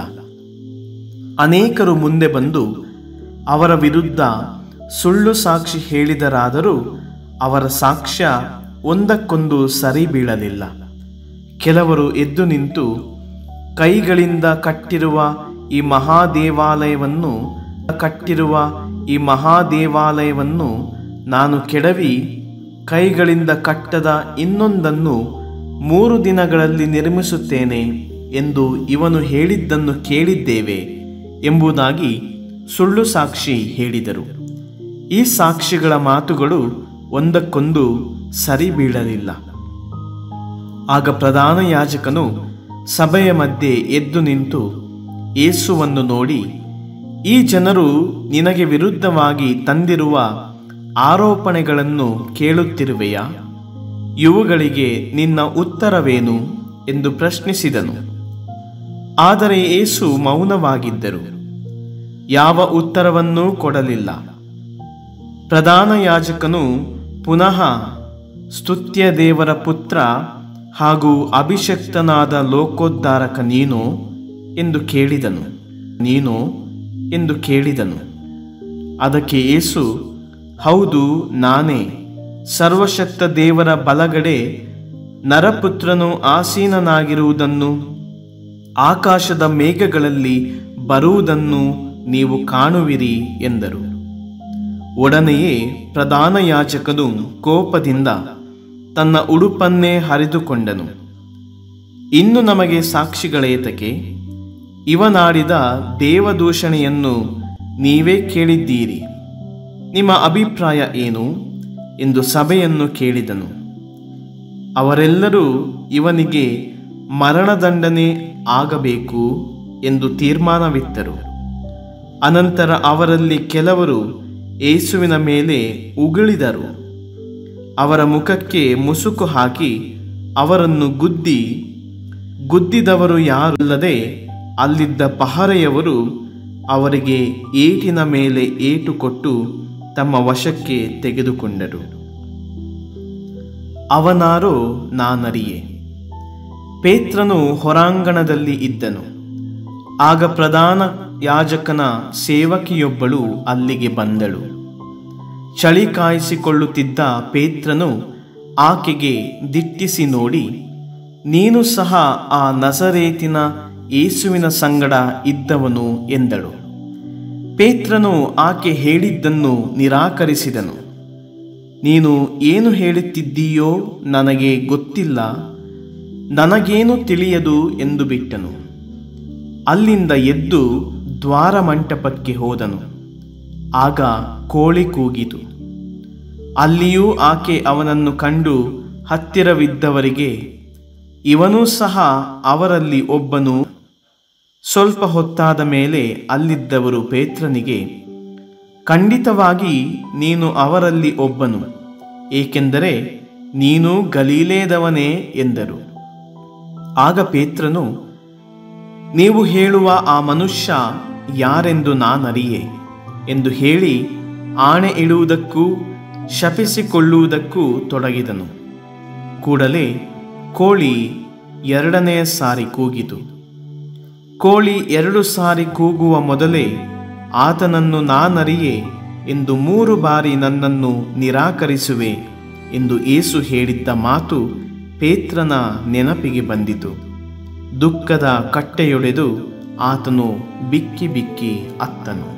ಅನೇಕರು ಮುಂದೆ ಬಂದು ಅವರ ವಿರುದ್ಧ ಸುಳ್ಳು ಸಾಕ್ಷಿ ಹೇಳಿದರಾದರೂ ಅವರ ಸಾಕ್ಷ್ಯ ಒಂದಕ್ಕೊಂದು ಸರಿ ಬೀಳಲಿಲ್ಲ ಕೆಲವರು ಎದ್ದು ನಿಂತು ಕೈಗಳಿಂದ ಕಟ್ಟಿರುವ ಈ ಮಹಾದೇವಾಲಯವನ್ನು ಕಟ್ಟಿರುವ ಈ ಮಹಾದೇವಾಲಯವನ್ನು ನಾನು ಕೆಡವಿ ಕೈಗಳಿಂದ ಕಟ್ಟದ ಇನ್ನೊಂದನ್ನು ಮೂರು ದಿನಗಳಲ್ಲಿ ನಿರ್ಮಿಸುತ್ತೇನೆ ಎಂದು ಇವನು ಹೇಳಿದ್ದನ್ನು ಕೇಳಿದ್ದೇವೆ ಎಂಬುದಾಗಿ ಸುಳ್ಳು ಸಾಕ್ಷಿ ಹೇಳಿದರು ಈ ಸಾಕ್ಷಿಗಳ ಮಾತುಗಳು ಒಂದಕ್ಕೊಂದು ಸರಿ ಬೀಳಲಿಲ್ಲ ಆಗ ಪ್ರಧಾನ ಯಾಜಕನು ಸಭೆಯ ಮಧ್ಯೆ ಎದ್ದು ನಿಂತು ಏಸುವನ್ನು ನೋಡಿ ಈ ಜನರು ನಿನಗೆ ವಿರುದ್ಧವಾಗಿ ತಂದಿರುವ ಆರೋಪಣೆಗಳನ್ನು ಕೇಳುತ್ತಿರುವೆಯಾ ಇವುಗಳಿಗೆ ನಿನ್ನ ಉತ್ತರವೇನು ಎಂದು ಪ್ರಶ್ನಿಸಿದನು ಆದರೆ ಏಸು ಮೌನವಾಗಿದ್ದರು ಯಾವ ಉತ್ತರವನ್ನೂ ಕೊಡಲಿಲ್ಲ ಪ್ರಧಾನ ಯಾಜಕನು ಪುನಃ ಸ್ತುತ್ಯ ದೇವರ ಪುತ್ರ ಹಾಗೂ ಅಭಿಷಕ್ತನಾದ ಲೋಕೋದ್ಧಾರಕ ನೀನು ಎಂದು ಕೇಳಿದನು ನೀನು ಎಂದು ಕೇಳಿದನು ಅದಕ್ಕೆ ಏಸು ಹೌದು ನಾನೇ ಸರ್ವಶಕ್ತ ದೇವರ ಬಲಗಡೆ ನರಪುತ್ರನು ಆಸೀನನಾಗಿರುವುದನ್ನು ಆಕಾಶದ ಮೇಘಗಳಲ್ಲಿ ಬರುವುದನ್ನು ನೀವು ಕಾಣುವಿರಿ ಎಂದರು ಒಡನೆಯೇ ಪ್ರಧಾನ ಯಾಜಕನು ಕೋಪದಿಂದ ತನ್ನ ಉಡುಪನ್ನೇ ಹರಿದುಕೊಂಡನು ಇನ್ನು ನಮಗೆ ಸಾಕ್ಷಿಗಳೇತಕೆ ಇವನಾಡಿದ ದೇವದೂಷಣೆಯನ್ನು ನೀವೇ ಕೇಳಿದ್ದೀರಿ ನಿಮ್ಮ ಅಭಿಪ್ರಾಯ ಏನು ಎಂದು ಸಭೆಯನ್ನು ಕೇಳಿದನು ಅವರೆಲ್ಲರೂ ಇವನಿಗೆ ಮರಣದಂಡನೆ ಆಗಬೇಕು ಎಂದು ತೀರ್ಮಾನವಿತ್ತರು ಅನಂತರ ಅವರಲ್ಲಿ ಕೆಲವರು ಏಸುವಿನ ಮೇಲೆ ಉಗುಳಿದರು ಅವರ ಮುಖಕ್ಕೆ ಮುಸುಕು ಹಾಕಿ ಅವರನ್ನು ಗುದ್ದಿ ಗುದ್ದಿದವರು ಯಾರಲ್ಲದೆ ಅಲ್ಲಿದ್ದ ಪಹರೆಯವರು ಅವರಿಗೆ ಏಟಿನ ಮೇಲೆ ಏಟು ಕೊಟ್ಟು ತಮ್ಮ ವಶಕ್ಕೆ ತೆಗೆದುಕೊಂಡರು ಅವನಾರೋ ನಾನರಿಯೆ ಪೇತ್ರನು ಹೊರಾಂಗಣದಲ್ಲಿ ಇದ್ದನು ಆಗ ಪ್ರಧಾನ ಯಾಜಕನ ಸೇವಕಿಯೊಬ್ಬಳು ಅಲ್ಲಿಗೆ ಬಂದಳು ಚಳಿ ಕಾಯಿಸಿಕೊಳ್ಳುತ್ತಿದ್ದ ಪೇತ್ರನು ಆಕೆಗೆ ದಿಟ್ಟಿಸಿ ನೋಡಿ ನೀನು ಸಹ ಆ ನಜರೇತಿನ ಯೇಸುವಿನ ಸಂಗಡ ಇದ್ದವನು ಎಂದಳು ಪೇತ್ರನು ಆಕೆ ಹೇಳಿದ್ದನ್ನು ನಿರಾಕರಿಸಿದನು ನೀನು ಏನು ಹೇಳುತ್ತಿದ್ದೀಯೋ ನನಗೆ ಗೊತ್ತಿಲ್ಲ ನನಗೇನು ತಿಳಿಯದು ಎಂದು ಬಿಟ್ಟನು ಅಲ್ಲಿಂದ ಎದ್ದು ದ್ವಾರ ಮಂಟಪಕ್ಕೆ ಹೋದನು ಆಗ ಕೋಳಿ ಕೂಗಿತು ಅಲ್ಲಿಯೂ ಆಕೆ ಅವನನ್ನು ಕಂಡು ಹತ್ತಿರವಿದ್ದವರಿಗೆ ಇವನೂ ಸಹ ಅವರಲ್ಲಿ ಒಬ್ಬನು ಸ್ವಲ್ಪ ಹೊತ್ತಾದ ಮೇಲೆ ಅಲ್ಲಿದ್ದವರು ಪೇತ್ರನಿಗೆ ಖಂಡಿತವಾಗಿ ನೀನು ಅವರಲ್ಲಿ ಒಬ್ಬನು ಏಕೆಂದರೆ ನೀನು ಗಲೀಲೇದವನೇ ಎಂದರು ಆಗ ಪೇತ್ರನು ನೀವು ಹೇಳುವ ಆ ಮನುಷ್ಯ ಯಾರೆಂದು ನಾನರಿಯೆ ಎಂದು ಹೇಳಿ ಆಣೆ ಇಡುವುದಕ್ಕೂ ಶಪಿಸಿಕೊಳ್ಳುವುದಕ್ಕೂ ತೊಡಗಿದನು ಕೂಡಲೇ ಕೋಳಿ ಎರಡನೆಯ ಸಾರಿ ಕೂಗಿತು ಕೋಳಿ ಎರಡು ಸಾರಿ ಕೂಗುವ ಮೊದಲೇ ಆತನನ್ನು ನಾನರಿಯೆ ಎಂದು ಮೂರು ಬಾರಿ ನನ್ನನ್ನು ನಿರಾಕರಿಸುವೆ ಎಂದು ಏಸು ಹೇಳಿದ್ದ ಮಾತು ಪೇತ್ರನ ನೆನಪಿಗೆ ಬಂದಿತು ದುಃಖದ ಕಟ್ಟೆಯೊಡೆದು ಆತನು ಬಿಕ್ಕಿ ಬಿಕ್ಕಿ ಅತ್ತನು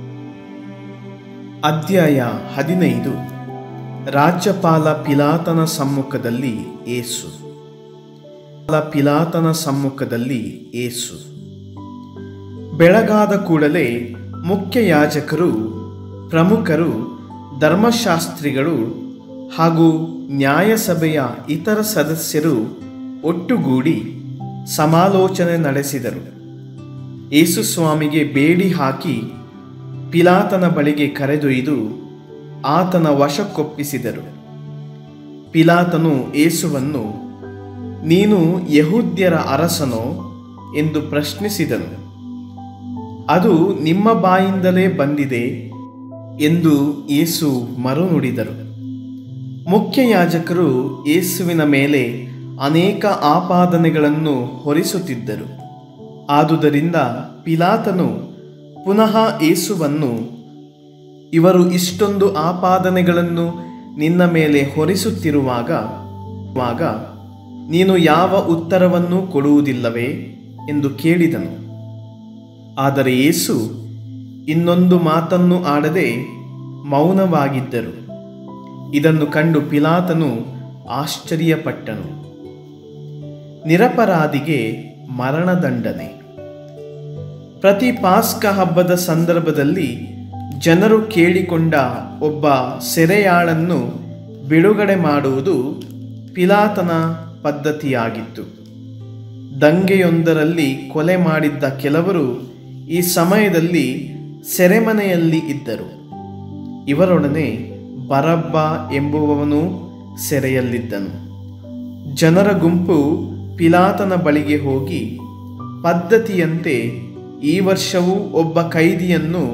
ಅಧ್ಯಾಯ ಹದಿನೈದು ರಾಜ್ಯಪಾಲ ಪಿಲಾತನ ಸಮ್ಮುಖದಲ್ಲಿ ಏಸು ಪಿಲಾತನ ಸಮ್ಮುಖದಲ್ಲಿ ಏಸು ಬೆಳಗಾದ ಕೂಡಲೇ ಮುಖ್ಯ ಯಾಜಕರು ಪ್ರಮುಖರು ಧರ್ಮಶಾಸ್ತ್ರಿಗಳು ಹಾಗೂ ನ್ಯಾಯಸಭೆಯ ಇತರ ಸದಸ್ಯರು ಒಟ್ಟುಗೂಡಿ ಸಮಾಲೋಚನೆ ನಡೆಸಿದರು ಯೇಸುಸ್ವಾಮಿಗೆ ಬೇಡಿ ಹಾಕಿ ಪಿಲಾತನ ಬಳಿಗೆ ಕರೆದೊಯ್ದು ಆತನ ವಶಕ್ಕೊಪ್ಪಿಸಿದರು ಪಿಲಾತನು ಏಸುವನ್ನು ನೀನು ಯಹೂದ್ಯರ ಅರಸನೋ ಎಂದು ಪ್ರಶ್ನಿಸಿದನು ಅದು ನಿಮ್ಮ ಬಾಯಿಂದಲೇ ಬಂದಿದೆ ಎಂದು ಏಸು ಮರುನುಡಿದರು ಮುಖ್ಯ ಯಾಜಕರು ಯೇಸುವಿನ ಮೇಲೆ ಅನೇಕ ಆಪಾದನೆಗಳನ್ನು ಹೊರಿಸುತ್ತಿದ್ದರು ಆದುದರಿಂದ ಪಿಲಾತನು ಪುನಃ ಏಸುವನ್ನು ಇವರು ಇಷ್ಟೊಂದು ಆಪಾದನೆಗಳನ್ನು ನಿನ್ನ ಮೇಲೆ ಹೊರಿಸುತ್ತಿರುವಾಗ ವಾಗ ನೀನು ಯಾವ ಉತ್ತರವನ್ನೂ ಕೊಡುವುದಿಲ್ಲವೇ ಎಂದು ಕೇಳಿದನು ಆದರೆ ಯೇಸು ಇನ್ನೊಂದು ಮಾತನ್ನು ಆಡದೆ ಮೌನವಾಗಿದ್ದರು ಇದನ್ನು ಕಂಡು ಪಿಲಾತನು ಆಶ್ಚರ್ಯಪಟ್ಟನು ನಿರಪರಾಧಿಗೆ ಮರಣದಂಡನೆ ಪ್ರತಿ ಪಾಸ್ಕ ಹಬ್ಬದ ಸಂದರ್ಭದಲ್ಲಿ ಜನರು ಕೇಳಿಕೊಂಡ ಒಬ್ಬ ಸೆರೆಯಾಳನ್ನು ಬಿಡುಗಡೆ ಮಾಡುವುದು ಪಿಲಾತನ ಪದ್ಧತಿಯಾಗಿತ್ತು ದಂಗೆಯೊಂದರಲ್ಲಿ ಕೊಲೆ ಮಾಡಿದ್ದ ಕೆಲವರು ಈ ಸಮಯದಲ್ಲಿ ಸೆರೆಮನೆಯಲ್ಲಿ ಇದ್ದರು ಇವರೊಡನೆ ಬರಬ್ಬ ಎಂಬುವವನು ಸೆರೆಯಲ್ಲಿದ್ದನು ಜನರ ಗುಂಪು ಪಿಲಾತನ ಬಳಿಗೆ ಹೋಗಿ ಪದ್ಧತಿಯಂತೆ ಈ ವರ್ಷವೂ ಒಬ್ಬ ಕೈದಿಯನ್ನು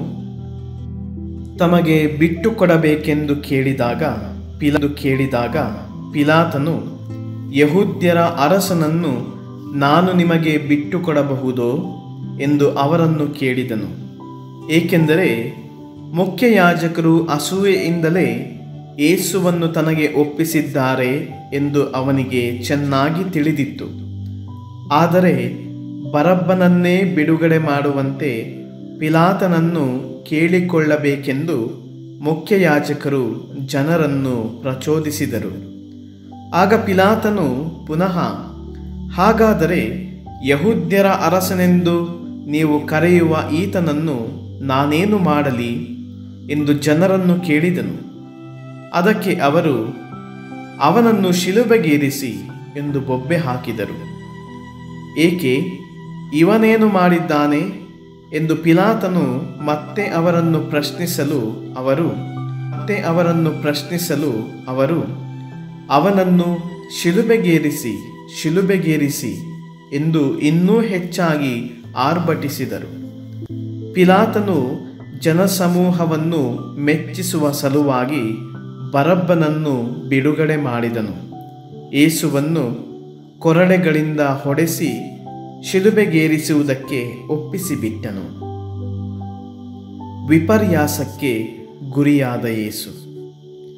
ತಮಗೆ ಬಿಟ್ಟು ಕೊಡಬೇಕೆಂದು ಕೇಳಿದಾಗ ಪಿಲದು ಕೇಳಿದಾಗ ಪಿಲಾತನು ಯಹೂದ್ಯರ ಅರಸನನ್ನು ನಾನು ನಿಮಗೆ ಬಿಟ್ಟು ಕೊಡಬಹುದೋ ಎಂದು ಅವರನ್ನು ಕೇಳಿದನು ಏಕೆಂದರೆ ಮುಖ್ಯ ಯಾಜಕರು ಅಸೂಯೆಯಿಂದಲೇ ಏಸುವನ್ನು ತನಗೆ ಒಪ್ಪಿಸಿದ್ದಾರೆ ಎಂದು ಅವನಿಗೆ ಚೆನ್ನಾಗಿ ತಿಳಿದಿತ್ತು ಆದರೆ ಬರಬ್ಬನನ್ನೇ ಬಿಡುಗಡೆ ಮಾಡುವಂತೆ ಪಿಲಾತನನ್ನು ಕೇಳಿಕೊಳ್ಳಬೇಕೆಂದು ಮುಖ್ಯ ಯಾಜಕರು ಜನರನ್ನು ಪ್ರಚೋದಿಸಿದರು ಆಗ ಪಿಲಾತನು ಪುನಃ ಹಾಗಾದರೆ ಯಹೂದ್ಯರ ಅರಸನೆಂದು ನೀವು ಕರೆಯುವ ಈತನನ್ನು ನಾನೇನು ಮಾಡಲಿ ಎಂದು ಜನರನ್ನು ಕೇಳಿದನು ಅದಕ್ಕೆ ಅವರು ಅವನನ್ನು ಶಿಲುಬೆಗೇರಿಸಿ ಎಂದು ಬೊಬ್ಬೆ ಹಾಕಿದರು ಏಕೆ ಇವನೇನು ಮಾಡಿದ್ದಾನೆ ಎಂದು ಪಿಲಾತನು ಮತ್ತೆ ಅವರನ್ನು ಪ್ರಶ್ನಿಸಲು ಅವರು ಮತ್ತೆ ಅವರನ್ನು ಪ್ರಶ್ನಿಸಲು ಅವರು ಅವನನ್ನು ಶಿಲುಬೆಗೇರಿಸಿ ಶಿಲುಬೆಗೇರಿಸಿ ಎಂದು ಇನ್ನೂ ಹೆಚ್ಚಾಗಿ ಆರ್ಭಟಿಸಿದರು ಪಿಲಾತನು ಜನಸಮೂಹವನ್ನು ಮೆಚ್ಚಿಸುವ ಸಲುವಾಗಿ ಬರಬ್ಬನನ್ನು ಬಿಡುಗಡೆ ಮಾಡಿದನು ಏಸುವನ್ನು ಕೊರಡೆಗಳಿಂದ ಹೊಡೆಸಿ ಶಿಲುಬೆಗೇರಿಸುವುದಕ್ಕೆ ಒಪ್ಪಿಸಿಬಿಟ್ಟನು ವಿಪರ್ಯಾಸಕ್ಕೆ ಗುರಿಯಾದ ಯೇಸು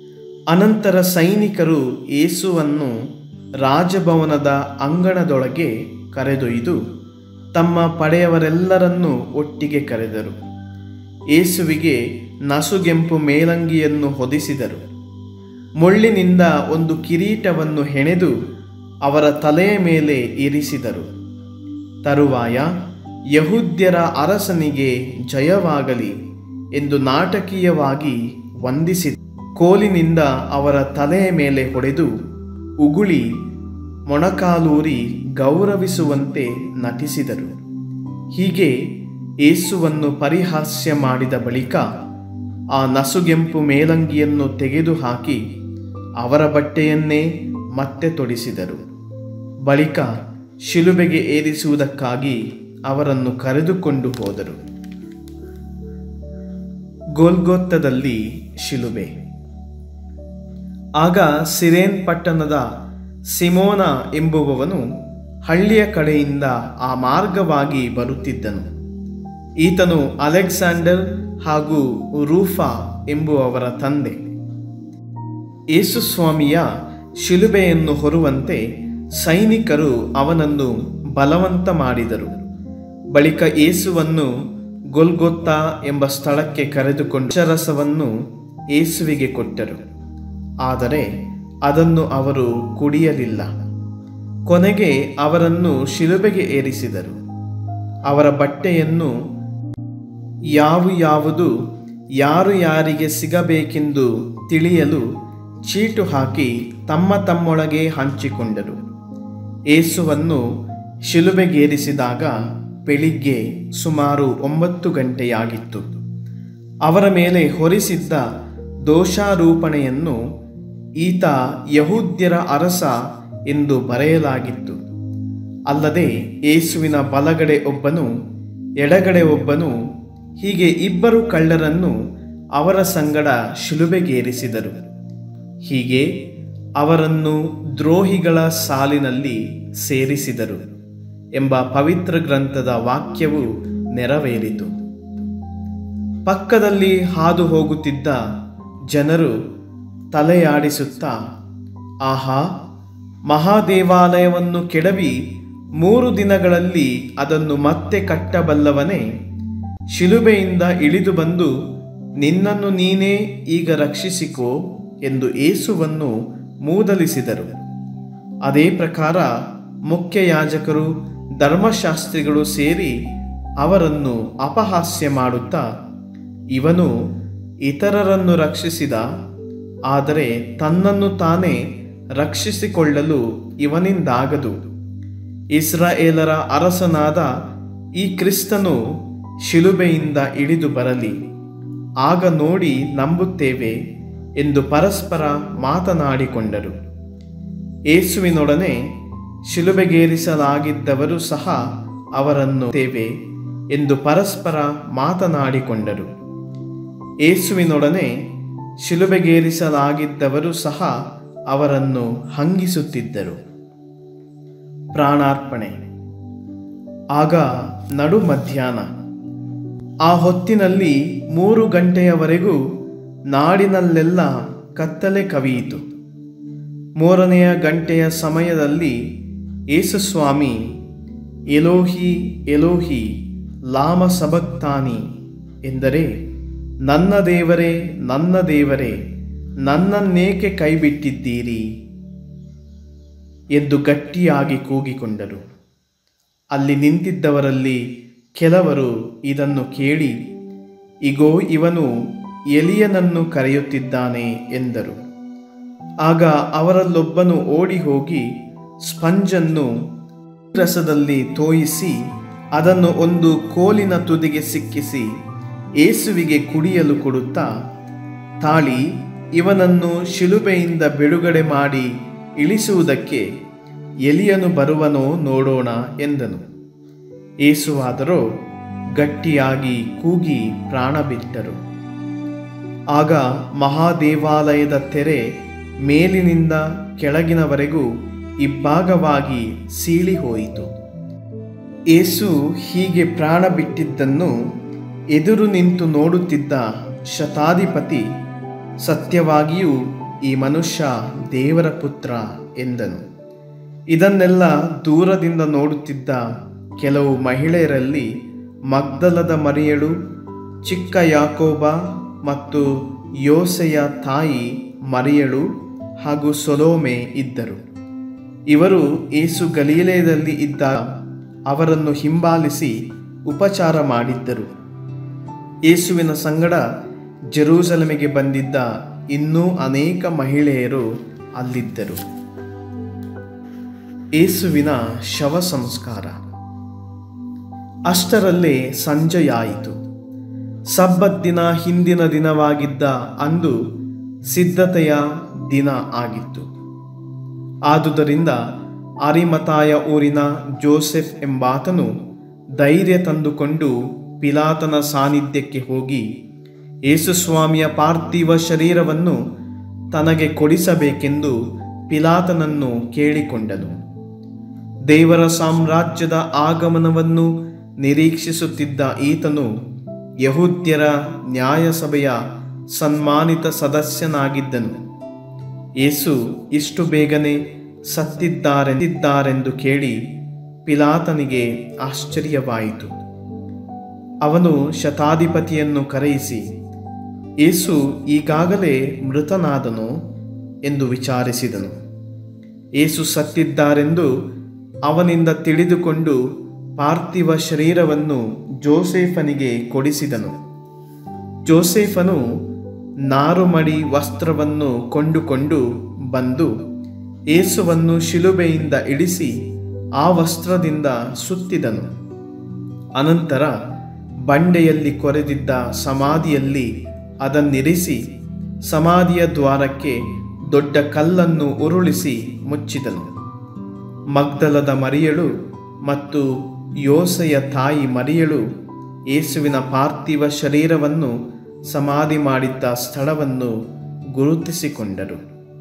ಅನಂತರ ಸೈನಿಕರು ಯೇಸುವನ್ನು ರಾಜಭವನದ ಅಂಗಣದೊಳಗೆ ಕರೆದೊಯ್ದು ತಮ್ಮ ಪಡೆಯವರೆಲ್ಲರನ್ನೂ ಒಟ್ಟಿಗೆ ಕರೆದರು ಯೇಸುವಿಗೆ ನಸುಗೆಂಪು ಮೇಲಂಗಿಯನ್ನು ಹೊದಿಸಿದರು ಮುಳ್ಳಿನಿಂದ ಒಂದು ಕಿರೀಟವನ್ನು ಹೆಣೆದು ಅವರ ತಲೆಯ ಮೇಲೆ ಇರಿಸಿದರು ತರುವಾಯ ಯಹುದ್ಯರ ಅರಸನಿಗೆ ಜಯವಾಗಲಿ ಎಂದು ನಾಟಕೀಯವಾಗಿ ವಂದಿಸಿ ಕೋಲಿನಿಂದ ಅವರ ತಲೆಯ ಮೇಲೆ ಹೊಡೆದು ಉಗುಳಿ ಮೊಣಕಾಲೂರಿ ಗೌರವಿಸುವಂತೆ ನಟಿಸಿದರು ಹೀಗೆ ಏಸುವನ್ನು ಪರಿಹಾಸ್ಯ ಮಾಡಿದ ಬಳಿಕ ಆ ನಸುಗೆಂಪು ಮೇಲಂಗಿಯನ್ನು ತೆಗೆದುಹಾಕಿ ಅವರ ಬಟ್ಟೆಯನ್ನೇ ಮತ್ತೆ ತೊಡಿಸಿದರು ಬಳಿಕ ಶಿಲುಬೆಗೆ ಏರಿಸುವುದಕ್ಕಾಗಿ ಅವರನ್ನು ಕರೆದುಕೊಂಡು ಹೋದರು ಗೋಲ್ಗೊತ್ತದಲ್ಲಿ ಶಿಲುಬೆ ಆಗ ಸಿರೇನ್ ಪಟ್ಟಣದ ಸಿಮೋನ ಎಂಬುವವನು ಹಳ್ಳಿಯ ಕಡೆಯಿಂದ ಆ ಮಾರ್ಗವಾಗಿ ಬರುತ್ತಿದ್ದನು ಈತನು ಅಲೆಕ್ಸಾಂಡರ್ ಹಾಗೂ ರೂಫಾ ಎಂಬುವವರ ತಂದೆ ಯೇಸುಸ್ವಾಮಿಯ ಶಿಲುಬೆಯನ್ನು ಹೊರುವಂತೆ ಸೈನಿಕರು ಅವನನ್ನು ಬಲವಂತ ಮಾಡಿದರು ಬಳಿಕ ಯೇಸುವನ್ನು ಗೊಲ್ಗೊತ್ತಾ ಎಂಬ ಸ್ಥಳಕ್ಕೆ ಕರೆದುಕೊಂಡು ರಸವನ್ನು ಯೇಸುವಿಗೆ ಕೊಟ್ಟರು ಆದರೆ ಅದನ್ನು ಅವರು ಕುಡಿಯಲಿಲ್ಲ ಕೊನೆಗೆ ಅವರನ್ನು ಶಿಲುಬೆಗೆ ಏರಿಸಿದರು ಅವರ ಬಟ್ಟೆಯನ್ನು ಯಾವ ಯಾವುದು ಯಾರು ಯಾರಿಗೆ ಸಿಗಬೇಕೆಂದು ತಿಳಿಯಲು ಚೀಟು ಹಾಕಿ ತಮ್ಮ ತಮ್ಮೊಳಗೆ ಹಂಚಿಕೊಂಡರು ಏಸುವನ್ನು ಶಿಲುಬೆಗೇರಿಸಿದಾಗ ಬೆಳಿಗ್ಗೆ ಸುಮಾರು ಒಂಬತ್ತು ಗಂಟೆಯಾಗಿತ್ತು ಅವರ ಮೇಲೆ ಹೊರಿಸಿದ್ದ ದೋಷಾರೋಪಣೆಯನ್ನು ಈತ ಯಹೂದ್ಯರ ಅರಸ ಎಂದು ಬರೆಯಲಾಗಿತ್ತು ಅಲ್ಲದೆ ಯೇಸುವಿನ ಬಲಗಡೆ ಒಬ್ಬನು ಎಡಗಡೆ ಒಬ್ಬನು ಹೀಗೆ ಇಬ್ಬರು ಕಳ್ಳರನ್ನು ಅವರ ಸಂಗಡ ಶಿಲುಬೆಗೇರಿಸಿದರು ಹೀಗೆ ಅವರನ್ನು ದ್ರೋಹಿಗಳ ಸಾಲಿನಲ್ಲಿ ಸೇರಿಸಿದರು ಎಂಬ ಪವಿತ್ರ ಗ್ರಂಥದ ವಾಕ್ಯವು ನೆರವೇರಿತು ಪಕ್ಕದಲ್ಲಿ ಹಾದು ಹೋಗುತ್ತಿದ್ದ ಜನರು ತಲೆಯಾಡಿಸುತ್ತಾ ಆಹಾ ಮಹಾದೇವಾಲಯವನ್ನು ಕೆಡವಿ ಮೂರು ದಿನಗಳಲ್ಲಿ ಅದನ್ನು ಮತ್ತೆ ಕಟ್ಟಬಲ್ಲವನೇ ಶಿಲುಬೆಯಿಂದ ಇಳಿದು ಬಂದು ನಿನ್ನನ್ನು ನೀನೇ ಈಗ ರಕ್ಷಿಸಿಕೋ ಎಂದು ಏಸುವನ್ನು ಮೂದಲಿಸಿದರು ಅದೇ ಪ್ರಕಾರ ಮುಖ್ಯ ಯಾಜಕರು ಧರ್ಮಶಾಸ್ತ್ರಿಗಳು ಸೇರಿ ಅವರನ್ನು ಅಪಹಾಸ್ಯ ಮಾಡುತ್ತಾ ಇವನು ಇತರರನ್ನು ರಕ್ಷಿಸಿದ ಆದರೆ ತನ್ನನ್ನು ತಾನೇ ರಕ್ಷಿಸಿಕೊಳ್ಳಲು ಇವನಿಂದಾಗದು ಇಸ್ರಾಯೇಲರ ಅರಸನಾದ ಈ ಕ್ರಿಸ್ತನು ಶಿಲುಬೆಯಿಂದ ಇಳಿದು ಬರಲಿ ಆಗ ನೋಡಿ ನಂಬುತ್ತೇವೆ ಎಂದು ಪರಸ್ಪರ ಮಾತನಾಡಿಕೊಂಡರು ಏಸುವಿನೊಡನೆ ಶಿಲುಬೆಗೇರಿಸಲಾಗಿದ್ದವರು ಸಹ ಅವರನ್ನು ತೇವೆ ಎಂದು ಪರಸ್ಪರ ಮಾತನಾಡಿಕೊಂಡರು ಏಸುವಿನೊಡನೆ ಶಿಲುಬೆಗೇರಿಸಲಾಗಿದ್ದವರು ಸಹ ಅವರನ್ನು ಹಂಗಿಸುತ್ತಿದ್ದರು ಪ್ರಾಣಾರ್ಪಣೆ ಆಗ ನಡು ಮಧ್ಯಾಹ್ನ ಆ ಹೊತ್ತಿನಲ್ಲಿ ಮೂರು ಗಂಟೆಯವರೆಗೂ ನಾಡಿನಲ್ಲೆಲ್ಲ ಕತ್ತಲೆ ಕವಿಯಿತು ಮೂರನೆಯ ಗಂಟೆಯ ಸಮಯದಲ್ಲಿ ಯೇಸುಸ್ವಾಮಿ ಎಲೋಹಿ ಎಲೋಹಿ ಲಾಮ ಸಬಕ್ತಾನಿ ಎಂದರೆ ನನ್ನ ದೇವರೇ ನನ್ನ ದೇವರೇ ನನ್ನನ್ನೇಕೆ ಕೈಬಿಟ್ಟಿದ್ದೀರಿ ಎಂದು ಗಟ್ಟಿಯಾಗಿ ಕೂಗಿಕೊಂಡರು ಅಲ್ಲಿ ನಿಂತಿದ್ದವರಲ್ಲಿ ಕೆಲವರು ಇದನ್ನು ಕೇಳಿ ಇಗೋ ಇವನು ಎಲಿಯನನ್ನು ಕರೆಯುತ್ತಿದ್ದಾನೆ ಎಂದರು ಆಗ ಅವರಲ್ಲೊಬ್ಬನು ಓಡಿ ಹೋಗಿ ಸ್ಪಂಜನ್ನು ರಸದಲ್ಲಿ ತೋಯಿಸಿ ಅದನ್ನು ಒಂದು ಕೋಲಿನ ತುದಿಗೆ ಸಿಕ್ಕಿಸಿ ಏಸುವಿಗೆ ಕುಡಿಯಲು ಕೊಡುತ್ತಾ ತಾಳಿ ಇವನನ್ನು ಶಿಲುಬೆಯಿಂದ ಬಿಡುಗಡೆ ಮಾಡಿ ಇಳಿಸುವುದಕ್ಕೆ ಎಲಿಯನು ಬರುವನೋ ನೋಡೋಣ ಎಂದನು ಏಸುವಾದರೋ ಗಟ್ಟಿಯಾಗಿ ಕೂಗಿ ಪ್ರಾಣ ಬಿಟ್ಟರು ಆಗ ಮಹಾದೇವಾಲಯದ ತೆರೆ ಮೇಲಿನಿಂದ ಕೆಳಗಿನವರೆಗೂ ಇಬ್ಬಾಗವಾಗಿ ಸೀಳಿ ಹೋಯಿತು ಏಸು ಹೀಗೆ ಪ್ರಾಣ ಬಿಟ್ಟಿದ್ದನ್ನು ಎದುರು ನಿಂತು ನೋಡುತ್ತಿದ್ದ ಶತಾಧಿಪತಿ ಸತ್ಯವಾಗಿಯೂ ಈ ಮನುಷ್ಯ ದೇವರ ಪುತ್ರ ಎಂದನು ಇದನ್ನೆಲ್ಲ ದೂರದಿಂದ ನೋಡುತ್ತಿದ್ದ ಕೆಲವು ಮಹಿಳೆಯರಲ್ಲಿ ಮಗ್ದಲದ ಮರಿಯಳು ಚಿಕ್ಕ ಯಾಕೋಬ ಮತ್ತು ಯೋಸೆಯ ತಾಯಿ ಮರಿಯಳು ಹಾಗೂ ಸೊಲೋಮೆ ಇದ್ದರು ಇವರು ಏಸು ಗಲೀಲೆಯಲ್ಲಿ ಇದ್ದ ಅವರನ್ನು ಹಿಂಬಾಲಿಸಿ ಉಪಚಾರ ಮಾಡಿದ್ದರು ಯೇಸುವಿನ ಸಂಗಡ ಜೆರೂಸಲಮಿಗೆ ಬಂದಿದ್ದ ಇನ್ನೂ ಅನೇಕ ಮಹಿಳೆಯರು ಅಲ್ಲಿದ್ದರು ಏಸುವಿನ ಶವ ಸಂಸ್ಕಾರ ಅಷ್ಟರಲ್ಲೇ ಸಂಜೆಯಾಯಿತು ಸಬ್ಬತ್ ದಿನ ಹಿಂದಿನ ದಿನವಾಗಿದ್ದ ಅಂದು ಸಿದ್ಧತೆಯ ದಿನ ಆಗಿತ್ತು ಆದುದರಿಂದ ಅರಿಮತಾಯ ಊರಿನ ಜೋಸೆಫ್ ಎಂಬಾತನು ಧೈರ್ಯ ತಂದುಕೊಂಡು ಪಿಲಾತನ ಸಾನ್ನಿಧ್ಯಕ್ಕೆ ಹೋಗಿ ಯೇಸುಸ್ವಾಮಿಯ ಪಾರ್ಥಿವ ಶರೀರವನ್ನು ತನಗೆ ಕೊಡಿಸಬೇಕೆಂದು ಪಿಲಾತನನ್ನು ಕೇಳಿಕೊಂಡನು ದೇವರ ಸಾಮ್ರಾಜ್ಯದ ಆಗಮನವನ್ನು ನಿರೀಕ್ಷಿಸುತ್ತಿದ್ದ ಈತನು ಯಹೂದ್ಯರ ನ್ಯಾಯಸಭೆಯ ಸನ್ಮಾನಿತ ಸದಸ್ಯನಾಗಿದ್ದನು ಯೇಸು ಇಷ್ಟು ಬೇಗನೆ ಸತ್ತಿದ್ದಾರೆಂದಿದ್ದಾರೆಂದು ಕೇಳಿ ಪಿಲಾತನಿಗೆ ಆಶ್ಚರ್ಯವಾಯಿತು ಅವನು ಶತಾಧಿಪತಿಯನ್ನು ಕರೆಯಿಸಿ ಯೇಸು ಈಗಾಗಲೇ ಮೃತನಾದನು ಎಂದು ವಿಚಾರಿಸಿದನು ಯೇಸು ಸತ್ತಿದ್ದಾರೆಂದು ಅವನಿಂದ ತಿಳಿದುಕೊಂಡು ಪಾರ್ಥಿವ ಶರೀರವನ್ನು ಜೋಸೇಫನಿಗೆ ಕೊಡಿಸಿದನು ಜೋಸೇಫನು ನಾರುಮಡಿ ವಸ್ತ್ರವನ್ನು ಕೊಂಡುಕೊಂಡು ಬಂದು ಏಸುವನ್ನು ಶಿಲುಬೆಯಿಂದ ಇಳಿಸಿ ಆ ವಸ್ತ್ರದಿಂದ ಸುತ್ತಿದನು ಅನಂತರ ಬಂಡೆಯಲ್ಲಿ ಕೊರೆದಿದ್ದ ಸಮಾಧಿಯಲ್ಲಿ ಅದನ್ನಿರಿಸಿ ಸಮಾಧಿಯ ದ್ವಾರಕ್ಕೆ ದೊಡ್ಡ ಕಲ್ಲನ್ನು ಉರುಳಿಸಿ ಮುಚ್ಚಿದನು ಮಗ್ದಲದ ಮರಿಯಳು ಮತ್ತು ಯೋಸೆಯ ತಾಯಿ ಮರಿಯಳು ಯೇಸುವಿನ ಪಾರ್ಥಿವ ಶರೀರವನ್ನು ಸಮಾಧಿ ಮಾಡಿದ್ದ ಸ್ಥಳವನ್ನು ಗುರುತಿಸಿಕೊಂಡರು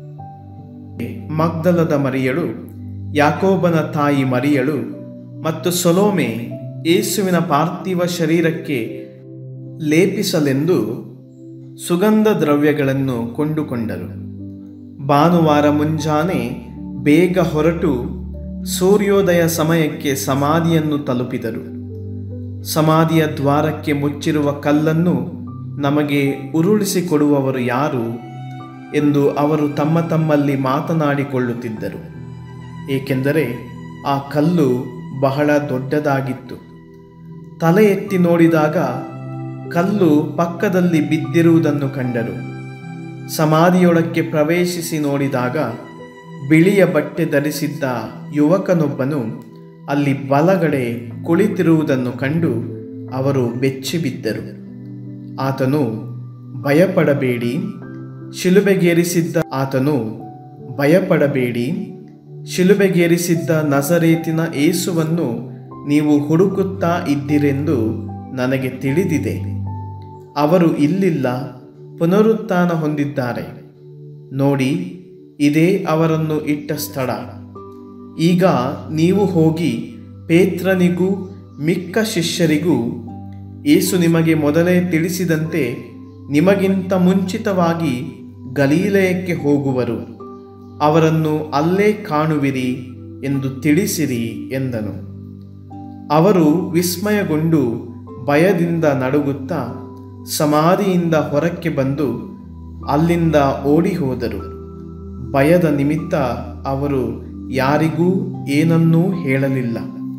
ಮಗ್ದಲದ ಮರಿಯಳು ಯಾಕೋಬನ ತಾಯಿ ಮರಿಯಳು ಮತ್ತು ಸೊಲೋಮೆ ಯೇಸುವಿನ ಪಾರ್ಥಿವ ಶರೀರಕ್ಕೆ ಲೇಪಿಸಲೆಂದು ಸುಗಂಧ ದ್ರವ್ಯಗಳನ್ನು ಕೊಂಡುಕೊಂಡರು ಭಾನುವಾರ ಮುಂಜಾನೆ ಬೇಗ ಹೊರಟು ಸೂರ್ಯೋದಯ ಸಮಯಕ್ಕೆ ಸಮಾಧಿಯನ್ನು ತಲುಪಿದರು ಸಮಾಧಿಯ ದ್ವಾರಕ್ಕೆ ಮುಚ್ಚಿರುವ ಕಲ್ಲನ್ನು ನಮಗೆ ಉರುಳಿಸಿಕೊಡುವವರು ಯಾರು ಎಂದು ಅವರು ತಮ್ಮ ತಮ್ಮಲ್ಲಿ ಮಾತನಾಡಿಕೊಳ್ಳುತ್ತಿದ್ದರು ಏಕೆಂದರೆ ಆ ಕಲ್ಲು ಬಹಳ ದೊಡ್ಡದಾಗಿತ್ತು ತಲೆ ಎತ್ತಿ ನೋಡಿದಾಗ ಕಲ್ಲು ಪಕ್ಕದಲ್ಲಿ ಬಿದ್ದಿರುವುದನ್ನು ಕಂಡರು ಸಮಾಧಿಯೊಳಕ್ಕೆ ಪ್ರವೇಶಿಸಿ ನೋಡಿದಾಗ ಬಿಳಿಯ ಬಟ್ಟೆ ಧರಿಸಿದ್ದ ಯುವಕನೊಬ್ಬನು ಅಲ್ಲಿ ಬಲಗಡೆ ಕುಳಿತಿರುವುದನ್ನು ಕಂಡು ಅವರು ಬೆಚ್ಚಿಬಿದ್ದರು ಆತನು ಭಯಪಡಬೇಡಿ ಶಿಲುಬೆಗೇರಿಸಿದ್ದ ಆತನು ಭಯಪಡಬೇಡಿ ಶಿಲುಬೆಗೇರಿಸಿದ್ದ ನಜರೇತಿನ ಏಸುವನ್ನು ನೀವು ಹುಡುಕುತ್ತಾ ಇದ್ದಿರೆಂದು ನನಗೆ ತಿಳಿದಿದೆ ಅವರು ಇಲ್ಲಿಲ್ಲ ಪುನರುತ್ಥಾನ ಹೊಂದಿದ್ದಾರೆ ನೋಡಿ ಇದೇ ಅವರನ್ನು ಇಟ್ಟ ಸ್ಥಳ ಈಗ ನೀವು ಹೋಗಿ ಪೇತ್ರನಿಗೂ ಮಿಕ್ಕ ಶಿಷ್ಯರಿಗೂ ಏಸು ನಿಮಗೆ ಮೊದಲೇ ತಿಳಿಸಿದಂತೆ ನಿಮಗಿಂತ ಮುಂಚಿತವಾಗಿ ಗಲೀಲಯಕ್ಕೆ ಹೋಗುವರು ಅವರನ್ನು ಅಲ್ಲೇ ಕಾಣುವಿರಿ ಎಂದು ತಿಳಿಸಿರಿ ಎಂದನು ಅವರು ವಿಸ್ಮಯಗೊಂಡು ಭಯದಿಂದ ನಡುಗುತ್ತಾ ಸಮಾಧಿಯಿಂದ ಹೊರಕ್ಕೆ ಬಂದು ಅಲ್ಲಿಂದ ಓಡಿ ಹೋದರು ಭಯದ ನಿಮಿತ್ತ ಅವರು ಯಾರಿಗೂ ಏನನ್ನೂ ಹೇಳಲಿಲ್ಲ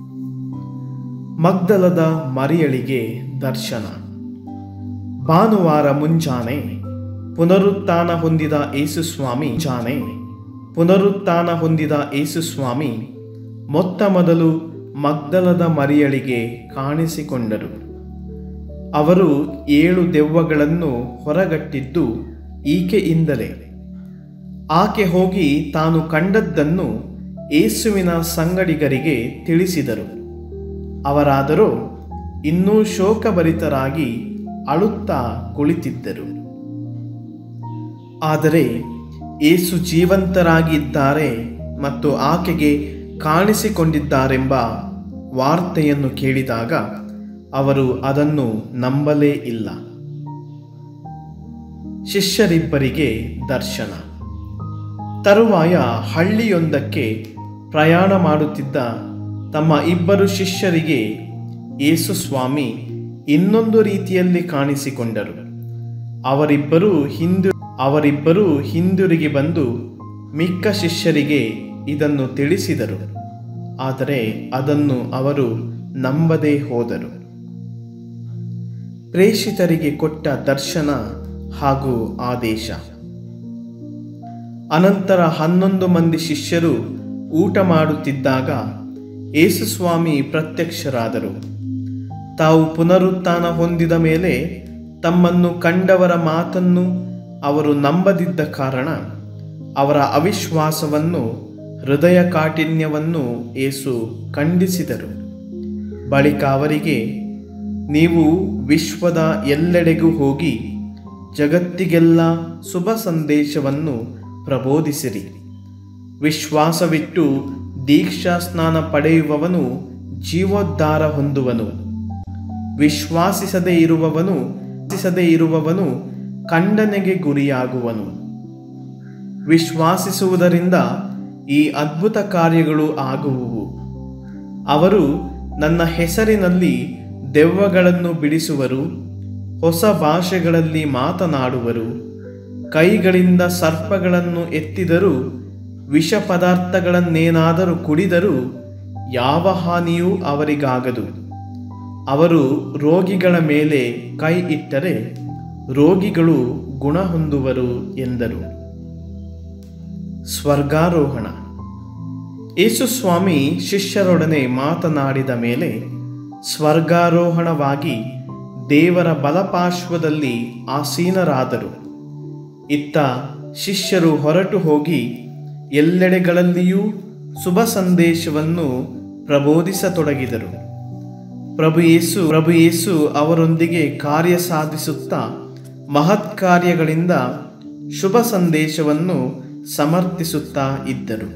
ಮಗ್ದಲದ ಮರಿಯಳಿಗೆ ದರ್ಶನ ಭಾನುವಾರ ಮುಂಜಾನೆ ಪುನರುತ್ಥಾನ ಹೊಂದಿದ ಏಸುಸ್ವಾಮಿ ಜಾನೆ ಪುನರುತ್ಥಾನ ಹೊಂದಿದ ಏಸುಸ್ವಾಮಿ ಮೊತ್ತ ಮೊದಲು ಮಗ್ದಲದ ಮರಿಯಳಿಗೆ ಕಾಣಿಸಿಕೊಂಡರು ಅವರು ಏಳು ದೆವ್ವಗಳನ್ನು ಹೊರಗಟ್ಟಿದ್ದು ಈಕೆಯಿಂದಲೇ ಆಕೆ ಹೋಗಿ ತಾನು ಕಂಡದ್ದನ್ನು ಏಸುವಿನ ಸಂಗಡಿಗರಿಗೆ ತಿಳಿಸಿದರು ಅವರಾದರೂ ಇನ್ನೂ ಶೋಕಭರಿತರಾಗಿ ಅಳುತ್ತಾ ಕುಳಿತಿದ್ದರು ಆದರೆ ಏಸು ಜೀವಂತರಾಗಿದ್ದಾರೆ ಮತ್ತು ಆಕೆಗೆ ಕಾಣಿಸಿಕೊಂಡಿದ್ದಾರೆಂಬ ವಾರ್ತೆಯನ್ನು ಕೇಳಿದಾಗ ಅವರು ಅದನ್ನು ನಂಬಲೇ ಇಲ್ಲ ಶಿಷ್ಯರಿಬ್ಬರಿಗೆ ದರ್ಶನ ತರುವಾಯ ಹಳ್ಳಿಯೊಂದಕ್ಕೆ ಪ್ರಯಾಣ ಮಾಡುತ್ತಿದ್ದ ತಮ್ಮ ಇಬ್ಬರು ಶಿಷ್ಯರಿಗೆ ಯೇಸು ಸ್ವಾಮಿ ಇನ್ನೊಂದು ರೀತಿಯಲ್ಲಿ ಕಾಣಿಸಿಕೊಂಡರು ಅವರಿಬ್ಬರೂ ಹಿಂದು ಅವರಿಬ್ಬರೂ ಹಿಂದಿರುಗಿ ಬಂದು ಮಿಕ್ಕ ಶಿಷ್ಯರಿಗೆ ಇದನ್ನು ತಿಳಿಸಿದರು ಆದರೆ ಅದನ್ನು ಅವರು ನಂಬದೇ ಹೋದರು ಪ್ರೇಷಿತರಿಗೆ ಕೊಟ್ಟ ದರ್ಶನ ಹಾಗೂ ಆದೇಶ ಅನಂತರ ಹನ್ನೊಂದು ಮಂದಿ ಶಿಷ್ಯರು ಊಟ ಮಾಡುತ್ತಿದ್ದಾಗ ಯೇಸುಸ್ವಾಮಿ ಪ್ರತ್ಯಕ್ಷರಾದರು ತಾವು ಪುನರುತ್ಥಾನ ಹೊಂದಿದ ಮೇಲೆ ತಮ್ಮನ್ನು ಕಂಡವರ ಮಾತನ್ನು ಅವರು ನಂಬದಿದ್ದ ಕಾರಣ ಅವರ ಅವಿಶ್ವಾಸವನ್ನು ಹೃದಯ ಕಾಠಿಣ್ಯವನ್ನು ಏಸು ಖಂಡಿಸಿದರು ಬಳಿಕ ಅವರಿಗೆ ನೀವು ವಿಶ್ವದ ಎಲ್ಲೆಡೆಗೂ ಹೋಗಿ ಜಗತ್ತಿಗೆಲ್ಲ ಶುಭ ಸಂದೇಶವನ್ನು ಪ್ರಬೋಧಿಸಿರಿ ವಿಶ್ವಾಸವಿಟ್ಟು ದೀಕ್ಷಾ ಸ್ನಾನ ಪಡೆಯುವವನು ಜೀವೋದ್ಧಾರ ಹೊಂದುವನು ವಿಶ್ವಾಸಿಸದೇ ಇರುವವನು ವಿಶ್ವಾಸಿಸದೇ ಇರುವವನು ಖಂಡನೆಗೆ ಗುರಿಯಾಗುವನು ವಿಶ್ವಾಸಿಸುವುದರಿಂದ ಈ ಅದ್ಭುತ ಕಾರ್ಯಗಳು ಆಗುವುವು ಅವರು ನನ್ನ ಹೆಸರಿನಲ್ಲಿ ದೆವ್ವಗಳನ್ನು ಬಿಡಿಸುವರು ಹೊಸ ಭಾಷೆಗಳಲ್ಲಿ ಮಾತನಾಡುವರು ಕೈಗಳಿಂದ ಸರ್ಪಗಳನ್ನು ಎತ್ತಿದರೂ ವಿಷ ಪದಾರ್ಥಗಳನ್ನೇನಾದರೂ ಕುಡಿದರೂ ಯಾವ ಹಾನಿಯೂ ಅವರಿಗಾಗದು ಅವರು ರೋಗಿಗಳ ಮೇಲೆ ಕೈ ಇಟ್ಟರೆ ರೋಗಿಗಳು ಗುಣ ಹೊಂದುವರು ಎಂದರು ಸ್ವರ್ಗಾರೋಹಣ ಯೇಸುಸ್ವಾಮಿ ಶಿಷ್ಯರೊಡನೆ ಮಾತನಾಡಿದ ಮೇಲೆ ಸ್ವರ್ಗಾರೋಹಣವಾಗಿ ದೇವರ ಬಲಪಾರ್ಶ್ವದಲ್ಲಿ ಆಸೀನರಾದರು ಇತ್ತ ಶಿಷ್ಯರು ಹೊರಟು ಹೋಗಿ ಎಲ್ಲೆಡೆಗಳಲ್ಲಿಯೂ ಶುಭ ಸಂದೇಶವನ್ನು ಪ್ರಬೋಧಿಸತೊಡಗಿದರು ಪ್ರಭು ಯೇಸು ಪ್ರಭು ಯೇಸು ಅವರೊಂದಿಗೆ ಕಾರ್ಯ ಸಾಧಿಸುತ್ತಾ ಮಹತ್ ಕಾರ್ಯಗಳಿಂದ ಶುಭ ಸಂದೇಶವನ್ನು ಸಮರ್ಥಿಸುತ್ತಾ ಇದ್ದರು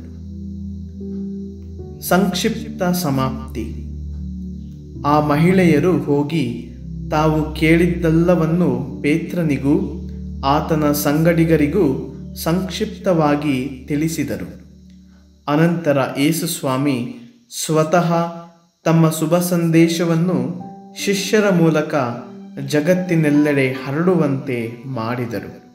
ಸಂಕ್ಷಿಪ್ತ ಸಮಾಪ್ತಿ ಆ ಮಹಿಳೆಯರು ಹೋಗಿ ತಾವು ಕೇಳಿದ್ದೆಲ್ಲವನ್ನು ಪೇತ್ರನಿಗೂ ಆತನ ಸಂಗಡಿಗರಿಗೂ ಸಂಕ್ಷಿಪ್ತವಾಗಿ ತಿಳಿಸಿದರು ಅನಂತರ ಯೇಸುಸ್ವಾಮಿ ಸ್ವತಃ ತಮ್ಮ ಶುಭ ಸಂದೇಶವನ್ನು ಶಿಷ್ಯರ ಮೂಲಕ ಜಗತ್ತಿನೆಲ್ಲೆಡೆ ಹರಡುವಂತೆ ಮಾಡಿದರು